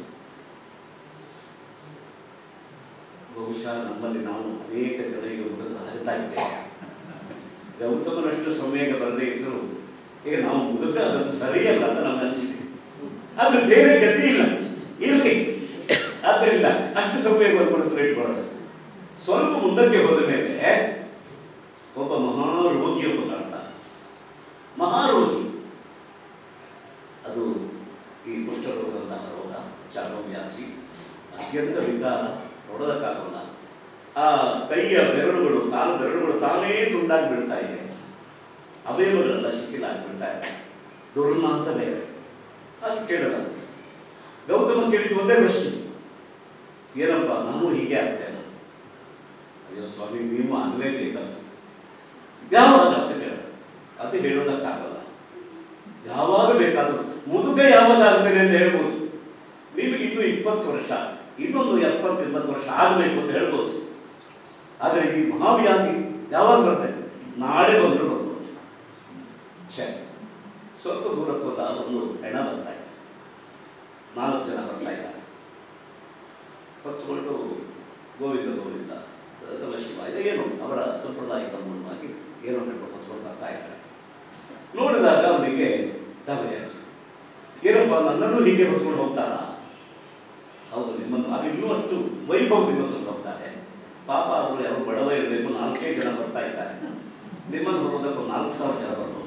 ಬಹುಶಃ ನಮ್ಮಲ್ಲಿ ನಾವು ಅನೇಕ ಜನ ಈಗ ಮುದುಕ ಆಗ್ತಾ ಇದ್ದೇವೆ ಗೌತಮನಷ್ಟು ಸಂವೇಗ ಬರದೇ ಇದ್ರು ಈಗ ನಾವು ಮುದುಕ ಆದದ್ದು ಸರಿಯಲ್ಲ ಅಂತ ನಮ್ಗೆ ಅನಿಸಿದೆ ಆದ್ರೆ ಬೇರೆ ಗತಿ ಇಲ್ಲ ಇರಲಿ ಆದ್ದರಿಂದ ಅಷ್ಟು ಸಂವೇಗವನ್ನು ಮನಸ್ಸಲ್ಲಿ ಇಟ್ಕೊಳ್ಳೋದು ಸ್ವಲ್ಪ ಮುಂದಕ್ಕೆ ಹೋದ ಮೇಲೆ ಒಬ್ಬ ಮಹಾರೋಗಿ ಒಬ್ಬ ಕಾಣ್ತ ಮಹಾರೋಗಿ ಅದು ಈ ಕುಷ್ಠರೋಗದಂತಹ ರೋಗ ಚರ್ಮವ್ಯಾಧಿ ಅತ್ಯಂತ ವಿಕಾರ ನೋಡೋದಕ್ಕಾಗಲ್ಲ ಆ ಕೈಯ ಬೆರಳುಗಳು ಕಾಲು ಬೆರಳುಗಳು ತಾನೇ ತುಂಡಾಗಿ ಬಿಡ್ತಾ ಇವೆ ಅವಯವಗಳೆಲ್ಲ ಶಿಥಿಲ ಆಗಿಬಿಡ್ತಾ ಇದೆ ದುರ್ನ ಅಂತ ಬೇರೆ ಅದು ಕೇಳಲ್ಲ ಗೌತಮ ಕೇಳಿದ ಒಂದೇ ಪ್ರಶ್ನೆ ಏನಪ್ಪ ನಾನು ಹೀಗೆ ಆಗ್ತೇನೆ ಅಯ್ಯೋ ಸ್ವಾಮಿ ನೀವು ಆಗಲೇಬೇಕದು ಯಾವಾಗ ಅಂತ ಕೇಳ ಅದು ಹೇಳೋದಕ್ಕಾಗಲ್ಲ ಯಾವಾಗ ಬೇಕಾದರೂ ಮುದುಕ ಯಾವಾಗ ಆಗ್ತದೆ ಅಂತ ಹೇಳ್ಬೋದು ನಿಮಗೆ ಇನ್ನೂ ಇಪ್ಪತ್ತು ವರ್ಷ ಇನ್ನೊಂದು ಎಪ್ಪತ್ತು ಎಂಬತ್ತು ವರ್ಷ ಆಗಬೇಕು ಅಂತ ಹೇಳ್ಬೋದು ಆದರೆ ಈ ಮಹಾವ್ಯಾಧಿ ಯಾವಾಗ ಬರ್ತದೆ ನಾಳೆ ಬಂದರೂ ಬರ್ಬೋದು ಛೇ ಸ್ವಲ್ಪ ದೂರಕ್ಕೆ ಹೋದ ಒಂದು ಹೆಣ ಬರ್ತಾ ಇತ್ತು ನಾಲ್ಕು ಜನ ಬರ್ತಾ ಇದ್ದಾರೆ ಹೊತ್ತುಕೊಂಡು ಗೋವಿಂದ ಗೋವಿಂದ ನಮ ಶಿವ ಇದು ಏನು ಅವರ ಸಂಪ್ರದಾಯಕ್ಕೆ ಅನುಗುಣವಾಗಿ ಏನೋ ಹೇಳ್ಕೊಂಡು ಹೊತ್ಕೊಂಡು ಬರ್ತಾ ಇದ್ದಾರೆ ನೋಡಿದಾಗ ಅವನಿಗೆ ಗಾಬರಿ ಆಯಿತು ಏನಪ್ಪ ನನ್ನನ್ನು ಹೀಗೆ ಹೊತ್ಕೊಂಡು ಹೋಗ್ತಾರಾ ಹೌದು ನಿಮ್ಮನ್ನು ಅದು ಇನ್ನೂ ಅಷ್ಟು ವೈಭವದಿಂದ ಹೊತ್ಕೊಂಡು ಹೋಗ್ತಾರೆ ಪಾಪ ಅವರು ಯಾರು ಬಡವ ಇರಬೇಕು ನಾಲ್ಕೇ ಜನ ಬರ್ತಾ ಇದ್ದಾರೆ ನಿಮ್ಮನ್ನು ಹೋಗೋದಕ್ಕೆ ಒಂದು ನಾಲ್ಕು ಸಾವಿರ ಜನ ಬರ್ಬೋದು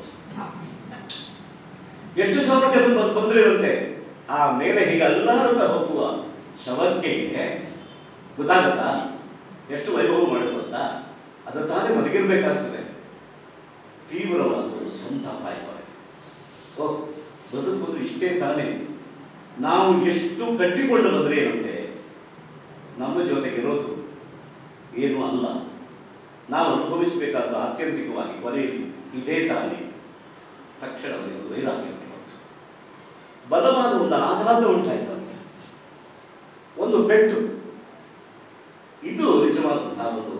ಎಷ್ಟು ಸಾವಿರ ಜನ ಬಂದ್- ಬಂದಿರುತ್ತೆ ಆ ಮೇಲೆ ಹೀಗೆ ಅಲ್ಲಾಡುತ್ತಾ ಹೋಗುವ ಶವಕ್ಕೆ ಗೊತ್ತಾಗತ್ತಾ ಎಷ್ಟು ವೈಭವ ಮಾಡಿದ್ರು ಅಂತ ಅದು ತಾನೇ ಮಲಗಿರ್ಬೇಕಾಗ್ತದೆ ತೀವ್ರವಾದ ಒಂದು ಸಂತಾಪ ಆಯ್ತು ಅವರಿಗೆ. ಓಹ್ ಬದುಕುವುದು ಇಷ್ಟೇ ತಾನೇ ನಾವು ಎಷ್ಟು ಕಟ್ಟಿಕೊಂಡು ಬಂದ್ರೆ ಏನಂತೆ ನಮ್ಮ ಜೊತೆಗಿರೋದು ಏನು ಅಲ್ಲ ನಾವು ಅನುಭವಿಸಬೇಕಾದ ಆತ್ಯಂತಿಕವಾಗಿ ಕೊನೆಯಲ್ಲಿ ಇದೇ ತಾನೇ ತಕ್ಷಣ ಅವರಿಗೆ ಒಂದು ವೈರಾಗ್ಯ ಉಂಟಾಯಿತು. ಬಲವಾದ ಒಂದು ಆಘಾತ ಉಂಟಾಯ್ತು ಅವರಿಗೆ. ಒಂದು ಪೆಟ್ಟು ಇದು ನಿಜವಾದಂತಹ ಒಂದು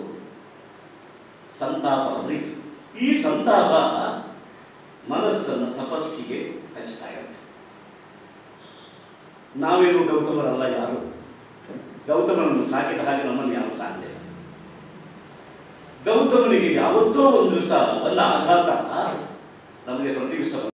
ಸಂತಾಪ ಅಂದ್ರೆ ಇದು. ಈ ಸಂತಾಪ ಮನಸ್ಸನ್ನು ತಪಸ್ಸಿಗೆ ಹಚ್ತಾ ಇರುತ್ತೆ ನಾವೇನು ಗೌತಮರಲ್ಲ ಯಾರು ಗೌತಮನನ್ನು ಸಾಕಿದ ಹಾಗೆ ನಮ್ಮನ್ನು ಯಾರು ಸಾಕಲಿಲ್ಲ ಗೌತಮನಿಗೆ ಯಾವತ್ತೋ ಒಂದು ದಿವಸ ಒಂದು ಆಘಾತ ನಮಗೆ ಪ್ರತಿ ದಿವಸ